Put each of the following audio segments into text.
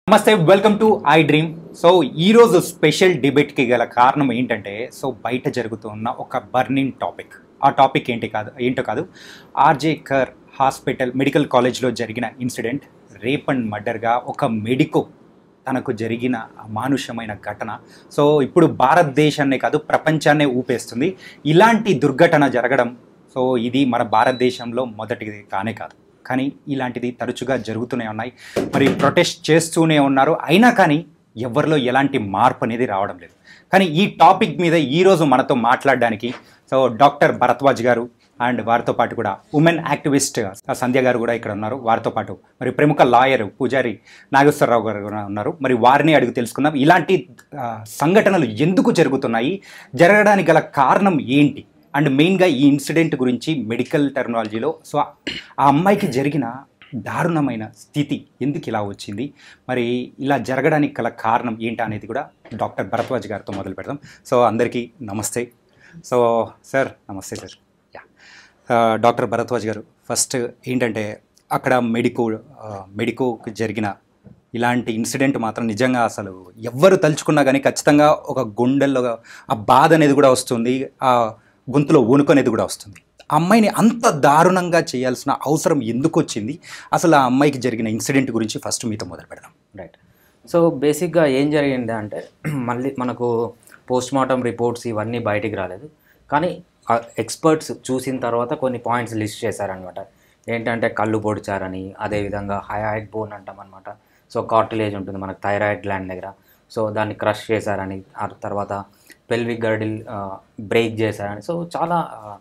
నమస్తే welcome to I dream so ఈరోజు special డిబేట్కి గల కారణం ఏంటంటే సో బయట జరుగుతున్న ఒక బర్నింగ్ టాపిక్ ఆ టాపిక్ ఏంటి కాదు ఏంటో కాదు ఆర్జే కర్ హాస్పిటల్ మెడికల్ కాలేజ్లో జరిగిన ఇన్సిడెంట్ రేప్ అండ్ మర్డర్గా ఒక మెడికో తనకు జరిగిన అమానుషమైన ఘటన సో ఇప్పుడు భారతదేశాన్నే కాదు ప్రపంచాన్నే ఊపేస్తుంది ఇలాంటి దుర్ఘటన జరగడం సో ఇది మన భారతదేశంలో మొదటిది కానే కాదు కానీ ఇలాంటిది తరచుగా జరుగుతూనే ఉన్నాయి మరి ప్రొటెస్ట్ చేస్తూనే ఉన్నారు అయినా కానీ ఎవరిలో ఎలాంటి మార్పు అనేది రావడం లేదు కానీ ఈ టాపిక్ మీద ఈరోజు మనతో మాట్లాడడానికి సో డాక్టర్ భరద్వాజ్ గారు అండ్ వారితో పాటు కూడా ఉమెన్ యాక్టివిస్ట్ సంధ్య గారు కూడా ఇక్కడ ఉన్నారు వారితో పాటు మరి ప్రముఖ లాయర్ పూజారి నాగేశ్వరరావు గారు కూడా ఉన్నారు మరి వారిని అడిగి తెలుసుకుందాం ఇలాంటి ఆ, సంఘటనలు ఎందుకు జరుగుతున్నాయి జరగడానికి గల కారణం ఏంటి అండ్ మెయిన్గా ఈ ఇన్సిడెంట్ గురించి మెడికల్ టెర్మినాలజీలో సో ఆ అమ్మాయికి జరిగిన దారుణమైన స్థితి ఎందుకు ఇలా వచ్చింది మరి ఇలా జరగడానికి గల కారణం ఏంటి అనేది కూడా డాక్టర్ భరద్వాజ్ గారితో మొదలు పెడదాం సో అందరికీ నమస్తే సో సార్ నమస్తే sir yeah doctor Bharadwaj garu first ఏంటంటే అక్కడ మెడికో ఆ, మెడికోకి జరిగిన ఇలాంటి ఇన్సిడెంట్ మాత్రం నిజంగా అసలు ఎవ్వరు తలుచుకున్నా కానీ ఖచ్చితంగా ఒక గుండెల్లో ఆ బాధ అనేది కూడా వస్తుంది ఆ గొంతులో వణుకు అనేది కూడా వస్తుంది ఆ అమ్మాయిని అంత దారుణంగా చేయాల్సిన అవసరం ఎందుకు వచ్చింది అసలు ఆ అమ్మాయికి జరిగిన ఇన్సిడెంట్ గురించి ఫస్ట్ మీతో మొదలు పెడదాం రైట్ సో బేసిక్గా ఏం జరిగింది అంటే మళ్ళీ మనకు పోస్ట్ మార్టం రిపోర్ట్స్ ఇవన్నీ బయటికి రాలేదు కానీ ఎక్స్పర్ట్స్ చూసిన తర్వాత కొన్ని పాయింట్స్ లిస్ట్ చేశారనమాట ఏంటంటే కళ్ళు పొడిచారని అదేవిధంగా హయాయిడ్ బోన్ అంటాం అనమాట సో కార్టిలేజ్ ఉంటుంది మనకు థైరాయిడ్ గ్లాండ్ దగ్గర సో దాన్ని క్రష్ చేశారని ఆ తర్వాత పెల్విక్ గర్డిల్ బ్రేక్ చేశారని సో చాలా ఆ,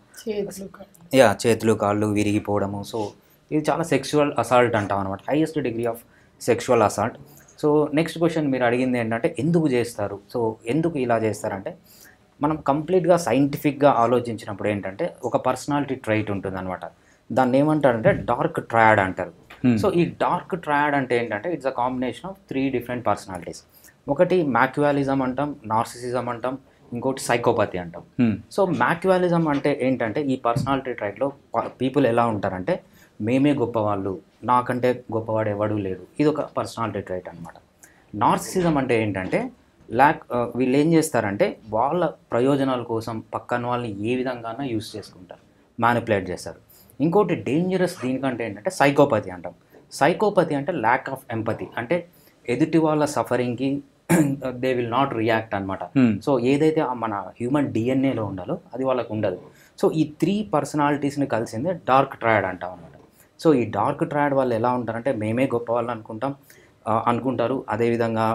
యా చేతులు కాళ్ళు విరిగిపోవడము సో ఇది చాలా సెక్షువల్ అసాల్ట్ అంటాం అనమాట highest degree of sexual assault so next question మీరు అడిగింది ఏంటంటే ఎందుకు చేస్తారు సో ఎందుకు ఇలా చేస్తారంటే మనం కంప్లీట్గా సైంటిఫిక్గా ఆలోచించినప్పుడు ఏంటంటే ఒక పర్సనాలిటీ ట్రైట్ ఉంటుంది అనమాట దాన్ని ఏమంటారంటే డార్క్ ట్రయాడ్ అంటారు సో ఈ డార్క్ ట్రయాడ్ అంటే ఏంటంటే it's a combination of three different personalities ఒకటి మ్యాక్యువాలిజం అంటాం నార్సిసిజం అంటాం ఇంకోటి సైకోపతి అంటాం Hmm. సో మ్యాక్యువాలిజం అంటే ఏంటంటే ఈ పర్సనాలిటీ ట్రైట్లో పీపుల్ ఎలా ఉంటారంటే మేమే గొప్పవాళ్ళు నాకంటే గొప్పవాడు ఎవడూ లేడు ఇది ఒక పర్సనాలిటీ ట్రైట్ అనమాట నార్సిసిజం అంటే ఏంటంటే ల్యాక్ వీళ్ళు ఏం చేస్తారంటే వాళ్ళ ప్రయోజనాల కోసం పక్కన వాళ్ళని ఏ విధంగానైనా యూస్ చేసుకుంటారు మ్యానిపులేట్ చేస్తారు ఇంకోటి డేంజరస్ దీనికంటే ఏంటంటే సైకోపతి అంటాం సైకోపతి అంటే ల్యాక్ ఆఫ్ ఎంపతి అంటే ఎదుటి వాళ్ళ సఫరింగ్కి దే విల్ నాట్ రియాక్ట్ అనమాట Hmm. సో ఏదైతే ఆ మన హ్యూమన్ డిఎన్ఏలో ఉండాలో అది వాళ్ళకు ఉండదు సో ఈ త్రీ పర్సనాలిటీస్ని కలిసిందే డార్క్ ట్రయాడ్ అంటాం అనమాట సో ఈ డార్క్ ట్రయాడ్ వాళ్ళు ఎలా ఉంటారంటే మేమే గొప్ప వాళ్ళు అనుకుంటాం ఆ, అనుకుంటారు అదేవిధంగా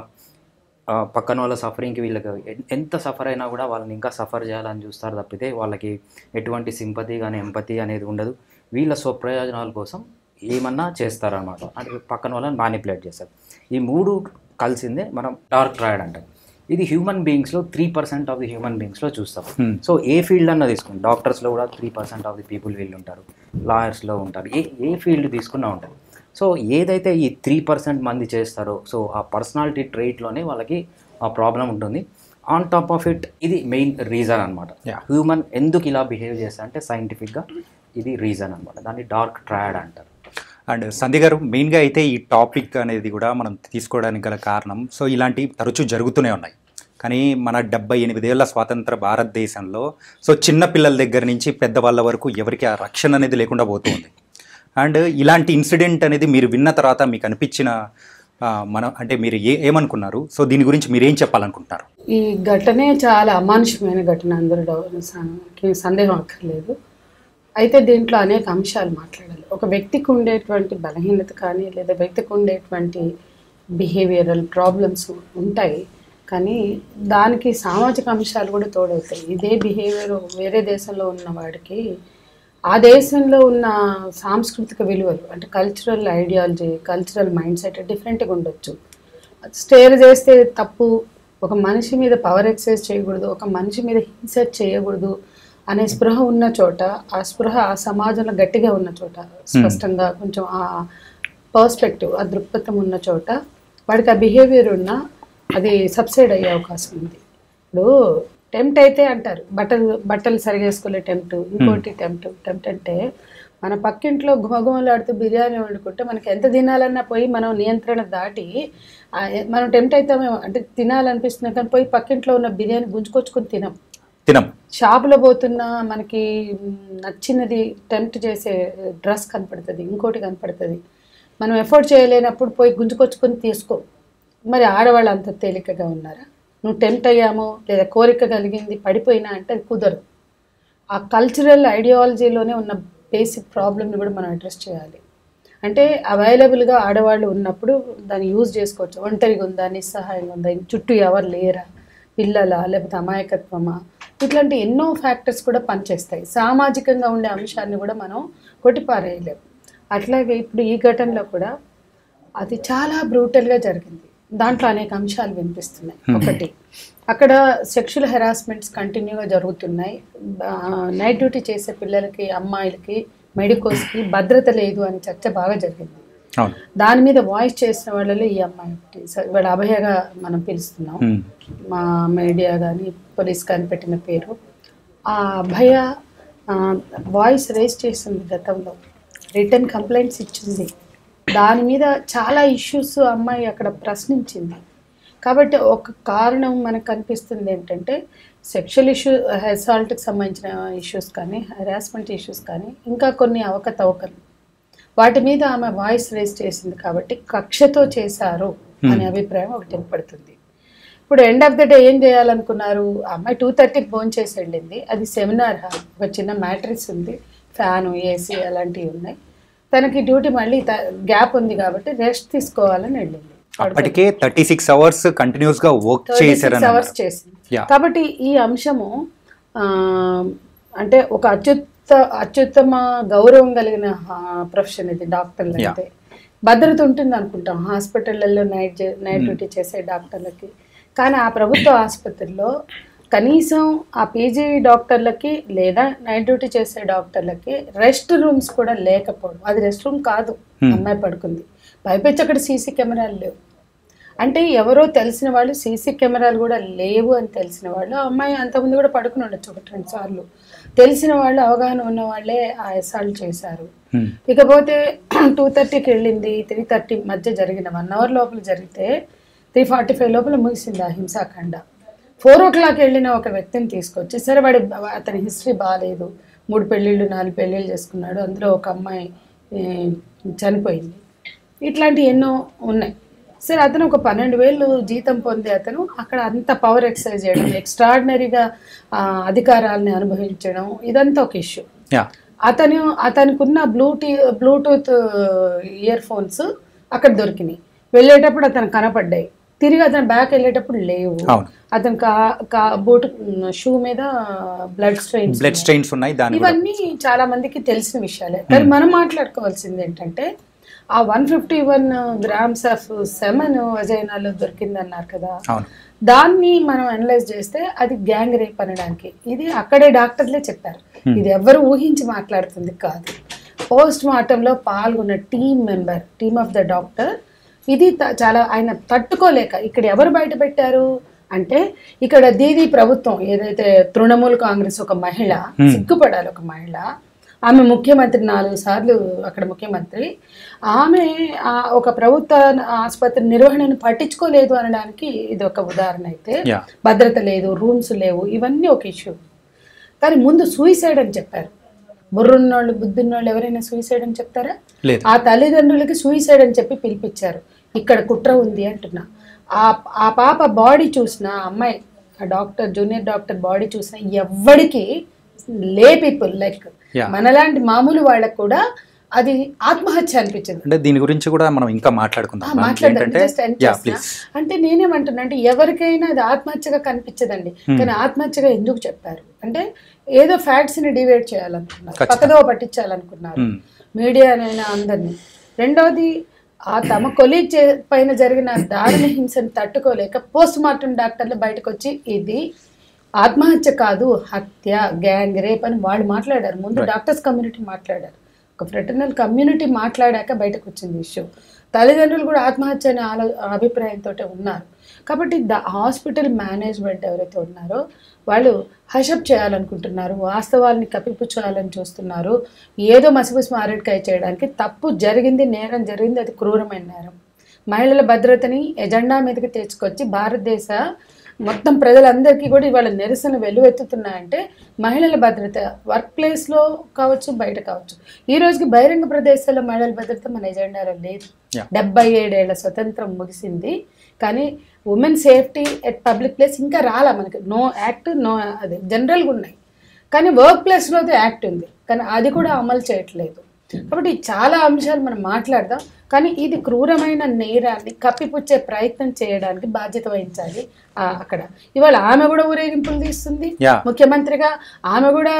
ఆ, పక్కన వాళ్ళ సఫరింగ్కి వీళ్ళకి ఎన్- ఎంత సఫర్ అయినా కూడా వాళ్ళని ఇంకా సఫర్ చేయాలని చూస్తారు తప్పితే వాళ్ళకి ఎటువంటి సింపతి కానీ ఎంపతి అనేది ఉండదు వీళ్ళ స్వప్రయోజనాల కోసం ఏమన్నా చేస్తారనమాట అంటే పక్కన వాళ్ళని మ్యానిపులేట్ చేస్తారు ఈ మూడు కలిసిందే మనం డార్క్ ట్రయాడ్ అంటాం ఇది హ్యూమన్ బీయింగ్స్లో three percent of the human బీయింగ్స్లో చూస్తాం Hmm. సో ఏ ఫీల్డ్ అన్న తీసుకోండి డాక్టర్స్లో కూడా three percent of the people వీళ్ళు ఉంటారు లాయర్స్లో ఉంటారు ఏ ఏ ఫీల్డ్ తీసుకున్నా ఉంటుంది సో ఏదైతే ఈ త్రీ పర్సెంట్ మంది చేస్తారో సో ఆ పర్సనాలిటీ ట్రైట్లోనే వాళ్ళకి ఆ ప్రాబ్లం ఉంటుంది ఆన్ టాప్ ఆఫ్ ఇట్ ఇది మెయిన్ రీజన్ అనమాట Yeah. హ్యూమన్ ఎందుకు ఇలా బిహేవ్ చేస్తా అంటే సైంటిఫిక్గా ఇది రీజన్ అనమాట దాన్ని డార్క్ ట్రయాడ్ అంటారు అండ్ సంధ్య గారు మెయిన్గా అయితే ఈ టాపిక్ అనేది కూడా మనం తీసుకోవడానికి గల కారణం సో ఇలాంటివి తరచూ జరుగుతూనే ఉన్నాయి కానీ మన డెబ్బై ఎనిమిదేళ్ల స్వాతంత్ర భారతదేశంలో సో చిన్న పిల్లల దగ్గర నుంచి పెద్దవాళ్ళ వరకు ఎవరికి ఆ రక్షణ అనేది లేకుండా పోతూ ఉంది అండ్ ఇలాంటి ఇన్సిడెంట్ అనేది మీరు విన్న తర్వాత మీకు అనిపించిన ఆ, మనం అంటే మీరు ఏ ఏమనుకున్నారు సో దీని గురించి మీరు ఏం చెప్పాలనుకుంటున్నారు ఈ ఘటనే చాలా అమానుషమైన ఘటన అందరూ సం- సందేహం అక్కర్లేదు అయితే దీంట్లో అనేక అంశాలు మాట్లాడాలి ఒక వ్యక్తికి ఉండేటువంటి బలహీనత కానీ లేదా వ్యక్తికి ఉండేటువంటి బిహేవియరల్ ప్రాబ్లమ్స్ ఉంటాయి కానీ దానికి సామాజిక అంశాలు కూడా తోడవుతాయి ఇదే బిహేవియర్ వేరే దేశంలో ఉన్న వాడికి ఆ దేశంలో ఉన్న సాంస్కృతిక విలువలు అంటే cultural ideology cultural mindset డిఫరెంట్గా ఉండొచ్చు స్టేర్ చేస్తే తప్పు ఒక మనిషి మీద పవర్ ఎక్సైజ్ చేయకూడదు ఒక మనిషి మీద హింస చేయకూడదు అనే స్పృహ ఉన్న చోట ఆ స్పృహ ఆ సమాజంలో గట్టిగా ఉన్న చోట స్పష్టంగా కొంచెం ఆ పర్స్పెక్టివ్ ఆ దృక్పథం ఉన్న చోట వాడికి ఆ బిహేవియర్ ఉన్న అది సబ్సైడ్ అయ్యే అవకాశం ఉంది ఇప్పుడు టెంప్ట్ అయితే అంటారు బట్టలు బట్టలు సరిగేసుకోలే టెంప్ట్ ఇంకోటి టెంప్ట్ టెంప్ట్ అంటే మన పక్కింట్లో గుమగుమలాడుతూ బిర్యానీ వండుకుంటే మనకి ఎంత తినాలన్నా పోయి మనం నియంత్రణ దాటి ఆ, మనం టెంప్ట్ అవుతామేమో అంటే తినాలనిపిస్తుంది కానీ పోయి పక్కింట్లో ఉన్న బిర్యానీ గుంజుకొచ్చుకొని తినం తినం షాపులో పోతున్నా మనకి మ్, నచ్చినది టెంప్ట్ చేసే డ్రెస్ కనపడుతుంది ఇంకోటి కనపడుతుంది మనం ఎఫోర్డ్ చేయలేనప్పుడు పోయి గుంజుకొచ్చుకొని తీసుకో మరి ఆడవాళ్ళు అంత తేలికగా ఉన్నారా నువ్వు టెంప్ట్ అయ్యామో లేదా కోరిక కలిగింది పడిపోయినా అంటే అది కుదరదు ఆ కల్చరల్ ఐడియాలజీలోనే ఉన్న బేసిక్ ప్రాబ్లమ్ని కూడా మనం అడ్రస్ చేయాలి అంటే అవైలబుల్గా ఆడవాళ్ళు ఉన్నప్పుడు దాన్ని యూజ్ చేసుకోవచ్చు ఒంటరిగా ఉందా నిస్సహాయంగా ఉందా చుట్టూ ఎవరు లేరా పిల్లలా లేకపోతే అమాయకత్వమా ఇట్లాంటి ఎన్నో ఫ్యాక్టర్స్ కూడా పనిచేస్తాయి సామాజికంగా ఉండే అంశాన్ని కూడా మనం కొట్టిపారేయలేము అట్లాగే ఇప్పుడు ఈ ఘటనలో కూడా అది చాలా బ్రూటల్గా జరిగింది దాంట్లో అనేక అంశాలు వినిపిస్తున్నాయి ఒకటి అక్కడ సెక్షువల్ హెరాస్మెంట్స్ కంటిన్యూగా జరుగుతున్నాయి నైట్ డ్యూటీ చేసే పిల్లలకి అమ్మాయిలకి మెడికోస్కి భద్రత లేదు అని చర్చ బాగా జరిగింది అవును దాని మీద వాయిస్ చేసిన వాళ్ళలో ఈ అమ్మాయి ఒకటి స- ఇవాళ అభయగా మనం పిలుస్తున్నాం ఉమ్. మా మీడియా కానీ పోలీస్ కానీ పెట్టిన పేరు ఆ అభయ వాయిస్ రేస్ చేసింది గతంలో రిటర్న్ కంప్లైంట్స్ ఇచ్చింది దాని మీద చాలా ఇష్యూస్ అమ్మాయి అక్కడ ప్రశ్నించింది కాబట్టి ఒక కారణం మనకు కనిపిస్తుంది ఏంటంటే సెక్షువల్ ఇష్యూ అసాల్ట్కి సంబంధించిన ఇష్యూస్ కానీ హెరాస్మెంట్ ఇష్యూస్ కానీ ఇంకా కొన్ని అవకతవకలు వాటి మీద ఆమె వాయిస్ రేస్ చేసింది కాబట్టి కక్షతో చేశారు అనే అభిప్రాయం ఒకటి ఏర్పడుతుంది ఇప్పుడు ఎండ్ ఆఫ్ ద డే ఏం చేయాలనుకున్నారు ఆ అమ్మాయి టూ థర్టీకి భోజనం చేసి వెళ్ళింది అది సెమినార్ హాల్ ఒక చిన్న మ్యాట్రిక్స్ ఉంది ఫ్యాను ఏసీ అలాంటివి ఉన్నాయి తనకి డ్యూటీ మళ్ళీ గ్యాప్ ఉంది కాబట్టి రెస్ట్ తీసుకోవాలని వెళ్ళింది అప్పటికే థర్టీ సిక్స్ అవర్స్ కంటిన్యూస్ గా వర్క్ చేశారని అవర్స్ అన్నారు. చేసింది Yeah. కాబట్టి ఈ అంశము ఆ, అంటే ఒక అత్యుత్త అత్యుత్తమ గౌరవం కలిగిన ప్రొఫెషన్ ఇది డాక్టర్లు Yeah. అంటే భద్రత ఉంటుంది అనుకుంటాం హాస్పిటళ్ళల్లో నైట్ చే- నైట్ డ్యూటీ చేసే డాక్టర్లకి కానీ ఆ ప్రభుత్వ ఆసుపత్రిలో కనీసం ఆ పీజీ డాక్టర్లకి లేదా నైట్ డ్యూటీ చేసే డాక్టర్లకి రెస్ట్ రూమ్స్ కూడా లేకపోవడం అది రెస్ట్ రూమ్ కాదు Hmm. అమ్మాయి పడుకుంది పైపెచ్చి అక్కడ సీసీ కెమెరాలు లేవు అంటే ఎవరో తెలిసిన వాళ్ళు సీసీ కెమెరాలు కూడా లేవు అని తెలిసిన వాళ్ళు ఆ అమ్మాయి అంతకుముందు కూడా పడుకుని ఉండొచ్చు ఒకటి రెండు సార్లు తెలిసిన వాళ్ళు అవగాహన ఉన్న వాళ్ళే ఆ అసాల్ట్ చేశారు ఉమ్. ఇకపోతే టూ థర్టీకి వెళ్ళింది త్రీ థర్టీ మధ్య జరిగిన వన్ అవర్ లోపల జరిగితే త్రీ ఫార్టీ ఫైవ్ లోపల ముగిసింది ఆ హింసాకాండ ఫోర్ ఓ క్లాక్ వెళ్ళిన ఒక వ్యక్తిని తీసుకొచ్చి సరే వాడి అతని హిస్టరీ బాగాలేదు మూడు పెళ్ళిళ్ళు నాలుగు పెళ్ళిళ్ళు చేసుకున్నాడు అందులో ఒక అమ్మాయి ఏ, చనిపోయింది ఇట్లాంటి ఎన్నో ఉన్నాయి సరే అతను ఒక పన్నెండు వేలు జీతం పొందే అతను అక్కడ అంత పవర్ ఎక్సర్సైజ్ చేయడం ఎక్స్ట్రాడినరీగా అధికారాలని అనుభవించడం ఇదంతా ఒక ఇష్యూ యా అతను అతనికి ఉన్న బ్లూటూ బ్లూటూత్ ఇయర్ ఫోన్స్ అక్కడ దొరికినాయి వెళ్ళేటప్పుడు అతను కనపడ్డాయి తిరిగి అతను బ్యాక్ వెళ్ళేటప్పుడు లేవు అవును అతను కా కా బూట్ షూ మీద బ్లడ్ స్ట్రెయిన్స్ బ్లడ్ స్ట్రెయిన్స్ ఉన్నాయి దాని కూడా ఇవన్నీ చాలా మందికి తెలిసిన విషయాలే కానీ మనం మాట్లాడుకోవాల్సింది ఏంటంటే ఆ one fifty one grams of semen వజైనాలో దొరికిందన్నారు కదా అవును దాన్ని మనం అనలైజ్ చేస్తే అది గ్యాంగ్ రేప్ అనడానికి ఇది అక్కడే డాక్టర్లే చెప్పారు ఇది ఎవరు ఊహించి మాట్లాడుతుంది కాదు పోస్ట్ మార్టంలో పాల్గొన్న team member team of the doctor ఇది త- చాలా ఆయన తట్టుకోలేక ఇక్కడ ఎవరు బయట పెట్టారు అంటే ఇక్కడ దీది ప్రభుత్వం ఏదైతే తృణమూల్ కాంగ్రెస్ ఒక మహిళ సిగ్గుపడాలి ఒక మహిళ ఆమె ముఖ్యమంత్రి నాలుగు సార్లు అక్కడ ముఖ్యమంత్రి ఆమె ఆ ఒక ప్రభుత్వ ఆసుపత్రి నిర్వహణను పట్టించుకోలేదు అనడానికి ఇది ఒక ఉదాహరణ అయితే యా భద్రత లేదు రూమ్స్ లేవు ఇవన్నీ ఒక ఇష్యూ కానీ ముందు సూయిసైడ్ అని చెప్పారు బుర్రున్నోళ్ళు బుద్ధున్నోళ్ళు ఎవరైనా సూయిసైడ్ అని చెప్తారా లేదు ఆ తల్లిదండ్రులకి సూయిసైడ్ అని చెప్పి పిలిపించారు ఇక్కడ కుట్ర ఉంది అంటున్నా ఆ ఆ పాప బాడీ చూసిన ఆ అమ్మాయి ఆ డాక్టర్ జూనియర్ డాక్టర్ బాడీ చూసిన ఎవ్వడికి లే పీపుల్ లైక్ Yeah. మనలాంటి మామూలు వాళ్ళకు కూడా అది ఆత్మహత్య అనిపించింది అంటే దీని గురించి కూడా మనం ఇంకా ఆ, మాట్లాడుకుందాం మనం మాట్లాడదాం. ఏంటంటే Just end యా చేస్తున్నా. ప్లీజ్ అంటే నేనేమంటున్నా అంటే ఎవరికైనా అది ఆత్మహత్యగా కనిపించదండి కానీ ఆత్మహత్యగా ఎందుకు చెప్పారు అంటే ఏదో ఫ్యాక్ట్స్ ని డివైడ్ చేయాలనుకున్నారు ఖచ్చితంగా. పక్కదో పట్టించాలనుకున్నారు మీడియానైనా అందరినీ రెండవది ఆ తమ కొలీగ్ పైన జరిగిన దారుణ హింసను తట్టుకోలేక పోస్ట్ మార్టం డాక్టర్లు బయటకు వచ్చి ఇది ఆత్మహత్య కాదు హత్య గ్యాంగ్ రేప్ అని వాళ్ళు మాట్లాడారు ముందు డాక్టర్స్ కమ్యూనిటీ మాట్లాడారు ఒక ఫ్రెటర్నల్ కమ్యూనిటీ మాట్లాడాక బయటకు వచ్చింది ఇష్యూ తల్లిదండ్రులు కూడా ఆత్మహత్య అనే ఆలో అభిప్రాయంతో ఉన్నారు కాబట్టి ద హాస్పిటల్ మేనేజ్మెంట్ ఎవరైతే ఉన్నారో వాళ్ళు హషప్ చేయాలనుకుంటున్నారు వాస్తవాల్ని కప్పిపుచ్చాలని చూస్తున్నారు ఏదో మసిపూసి మారేడుకాయ చేయడానికి తప్పు జరిగింది నేరం జరిగింది అది క్రూరమైన నేరం మహిళల భద్రతని ఎజెండా మీదకి తెచ్చుకొచ్చి భారతదేశ మొత్తం ప్రజలందరికీ కూడా ఇవాళ నిరసన వెల్లువెత్తుతున్నాయంటే మహిళల భద్రత వర్క్ ప్లేస్లో కావచ్చు బయట కావచ్చు ఈ రోజుకి బహిరంగ ప్రదేశాల్లో మహిళల భద్రత మన ఎజెండాలో లేదు Yeah. డెబ్బై ఏడేళ్ల స్వతంత్రం ముగిసింది కానీ women safety at public place ఇంకా రాలా మనకి నో యాక్ట్ నో అది జనరల్గా ఉన్నాయి కానీ వర్క్ ప్లేస్లో యాక్ట్ ఉంది కానీ అది కూడా అమలు చేయట్లేదు కాబట్టి చాలా అంశాలు మనం మాట్లాడదాం కానీ ఇది క్రూరమైన నేరాన్ని కప్పిపుచ్చే ప్రయత్నం చేయడానికి బాధ్యత వహించాలి ఆ, అక్కడ ఇవాళ ఆమె కూడా ఊరేగింపులు తీస్తుంది Yeah. ముఖ్యమంత్రిగా ఆమె కూడా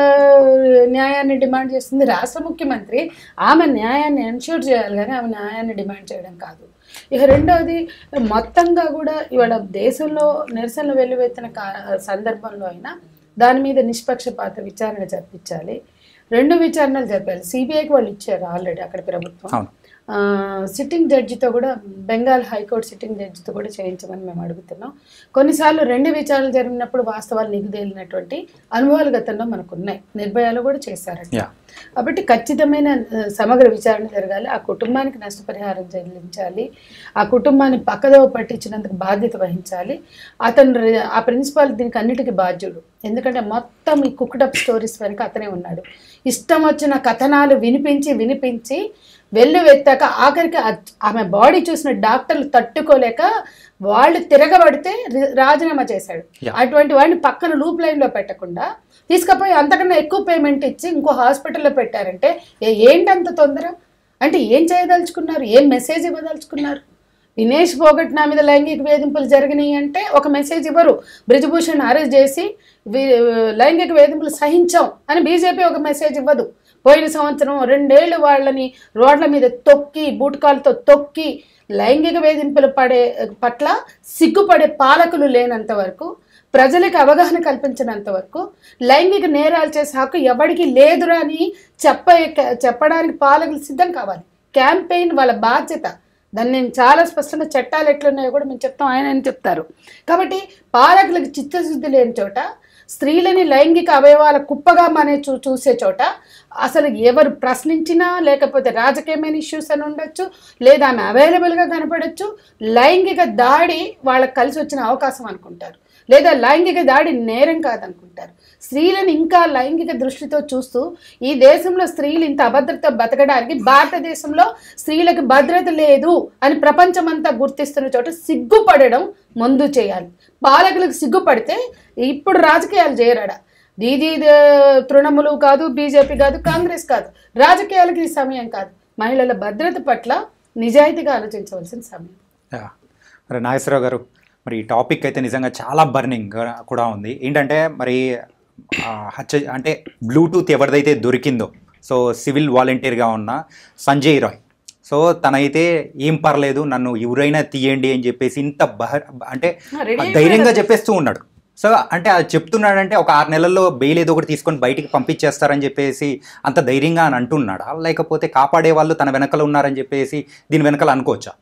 న్యాయాన్ని డిమాండ్ చేస్తుంది రాష్ట్ర ముఖ్యమంత్రి ఆమె న్యాయాన్ని ఎన్ష్యూర్ చేయాలి కానీ ఆమె న్యాయాన్ని డిమాండ్ చేయడం కాదు ఇక రెండవది మొత్తంగా కూడా ఇవాళ దేశంలో నిరసనలు వెల్లువెత్తిన కా- సందర్భంలో అయినా దాని మీద నిష్పక్షపాత విచారణ జరిపించాలి రెండు విచారణలు జరిపాలి సిబిఐకి వాళ్ళు ఇచ్చారు ఆల్రెడీ అక్కడ ప్రభుత్వం అవును ఆ, సిట్టింగ్ జడ్జితో కూడా బెంగాల్ హైకోర్టు సిట్టింగ్ జడ్జితో కూడా చేయించమని మేము అడుగుతున్నాం కొన్నిసార్లు రెండు విచారణలు జరిగినప్పుడు వాస్తవాలు నిగుదేలినటువంటి అనుభవాలు గతంలో మనకు ఉన్నాయి నిర్భయాలు కూడా చేశారంట యా కాబట్టి ఖచ్చితమైన ఆ, సమగ్ర విచారణ జరగాలి ఆ కుటుంబానికి నష్టపరిహారం చెల్లించాలి ఆ కుటుంబాన్ని పక్కదోవ పట్టించినందుకు బాధ్యత వహించాలి అతను రి- ఆ ప్రిన్సిపాల్ దీనికి అన్నిటికీ బాధ్యుడు ఎందుకంటే మొత్తం ఈ కుక్డప్ స్టోరీస్ వెనక అతనే ఉన్నాడు ఇష్టం వచ్చిన కథనాలు వినిపించి వినిపించి వెళ్ళు వెత్తాక ఆఖరికి ఆ- ఆమె బాడీ చూసిన డాక్టర్లు తట్టుకోలేక వాళ్ళు తిరగబడితే రి- రాజీనామా చేశాడు Yeah. అటువంటి వాడిని పక్కన లూప్ లైన్లో పెట్టకుండా తీసుకుపోయి అంతకన్నా ఎక్కువ పేమెంట్ ఇచ్చి ఇంకో హాస్పిటల్లో పెట్టారంటే ఏ- ఏంటంత తొందర అంటే ఏం చేయదలుచుకున్నారు ఏం మెసేజ్ ఇవ్వదలుచుకున్నారు దినేష్ పోగట్ నా మీద లైంగిక వేధింపులు జరిగినాయి అంటే ఒక మెసేజ్ ఇవ్వరు బ్రిజభూషణ్ అరెస్ట్ చేసి వి- లైంగిక వేధింపులు సహించాం అని బీజేపీ ఒక మెసేజ్ ఇవ్వదు పోయిన సంవత్సరం రెండేళ్లు వాళ్ళని రోడ్ల మీద తొక్కి బూటకాలతో తొక్కి లైంగిక వేధింపులు పడే పట్ల సిగ్గుపడే పాలకులు లేనంత వరకు ప్రజలకు అవగాహన కల్పించినంత వరకు లైంగిక నేరాలు చేసే హక్కు ఎవరికి లేదురా అని చెప్ప చెప్పడానికి పాలకులు సిద్ధం కావాలి క్యాంపెయిన్ వాళ్ళ బాధ్యత దాన్ని నేను చాలా స్పష్టంగా చట్టాలు ఎట్లున్నాయో కూడా మేము చెప్తాం ఆయన అని చెప్తారు కాబట్టి పాలకులకు చిత్తశుద్ధి లేని చోట స్త్రీలని లైంగిక అవయవాల కుప్పగా మనే చూ చూసే చోట అసలు ఎవరు ప్రశ్నించినా లేకపోతే రాజకీయమైన ఇష్యూస్ అని ఉండొచ్చు లేదా ఆమె అవైలబుల్గా కనపడచ్చు లైంగిక దాడి వాళ్ళకి కలిసి వచ్చిన అవకాశం అనుకుంటారు లేదా లైంగిక దాడి నేరం కాదనుకుంటారు స్త్రీలను ఇంకా లైంగిక దృష్టితో చూస్తూ ఈ దేశంలో స్త్రీలు ఇంత అభద్రత బతకడానికి భారతదేశంలో స్త్రీలకు భద్రత లేదు అని ప్రపంచమంతా గుర్తిస్తున్న చోట సిగ్గుపడడం ముందు చేయాలి పాలకులకు సిగ్గుపడితే ఇప్పుడు రాజకీయాలు చేయరాడా ఇది తృణములు కాదు బీజేపీ కాదు కాంగ్రెస్ కాదు రాజకీయాలకి ఈ సమయం కాదు మహిళల భద్రత పట్ల నిజాయితీగా ఆలోచించవలసిన సమయం యా. మరి నాగేశ్వరరావు గారు మరి ఈ టాపిక్ అయితే నిజంగా చాలా బర్నింగ్ కూడా ఉంది ఏంటంటే మరి ఆ, హత్య అంటే బ్లూటూత్ ఎవరిదైతే దొరికిందో సో సివిల్ వాలంటీర్గా ఉన్న సంజయ్ రాయ్ సో తనైతే ఏం పర్లేదు నన్ను ఎవరైనా తీయండి అని చెప్పేసి ఇంత బహ అంటే రెడీ ధైర్యంగా చెప్పేస్తూ ఉన్నాడు సో అంటే అది చెప్తున్నాడంటే ఒక ఆరు నెలల్లో బెయిల్ ఏదో ఒకటి తీసుకొని బయటికి పంపించేస్తారని చెప్పేసి అంత ధైర్యంగా అని అంటున్నాడా లేకపోతే కాపాడే వాళ్ళు తన వెనకాల ఉన్నారని చెప్పేసి దీని వెనకాల అనుకోవచ్చా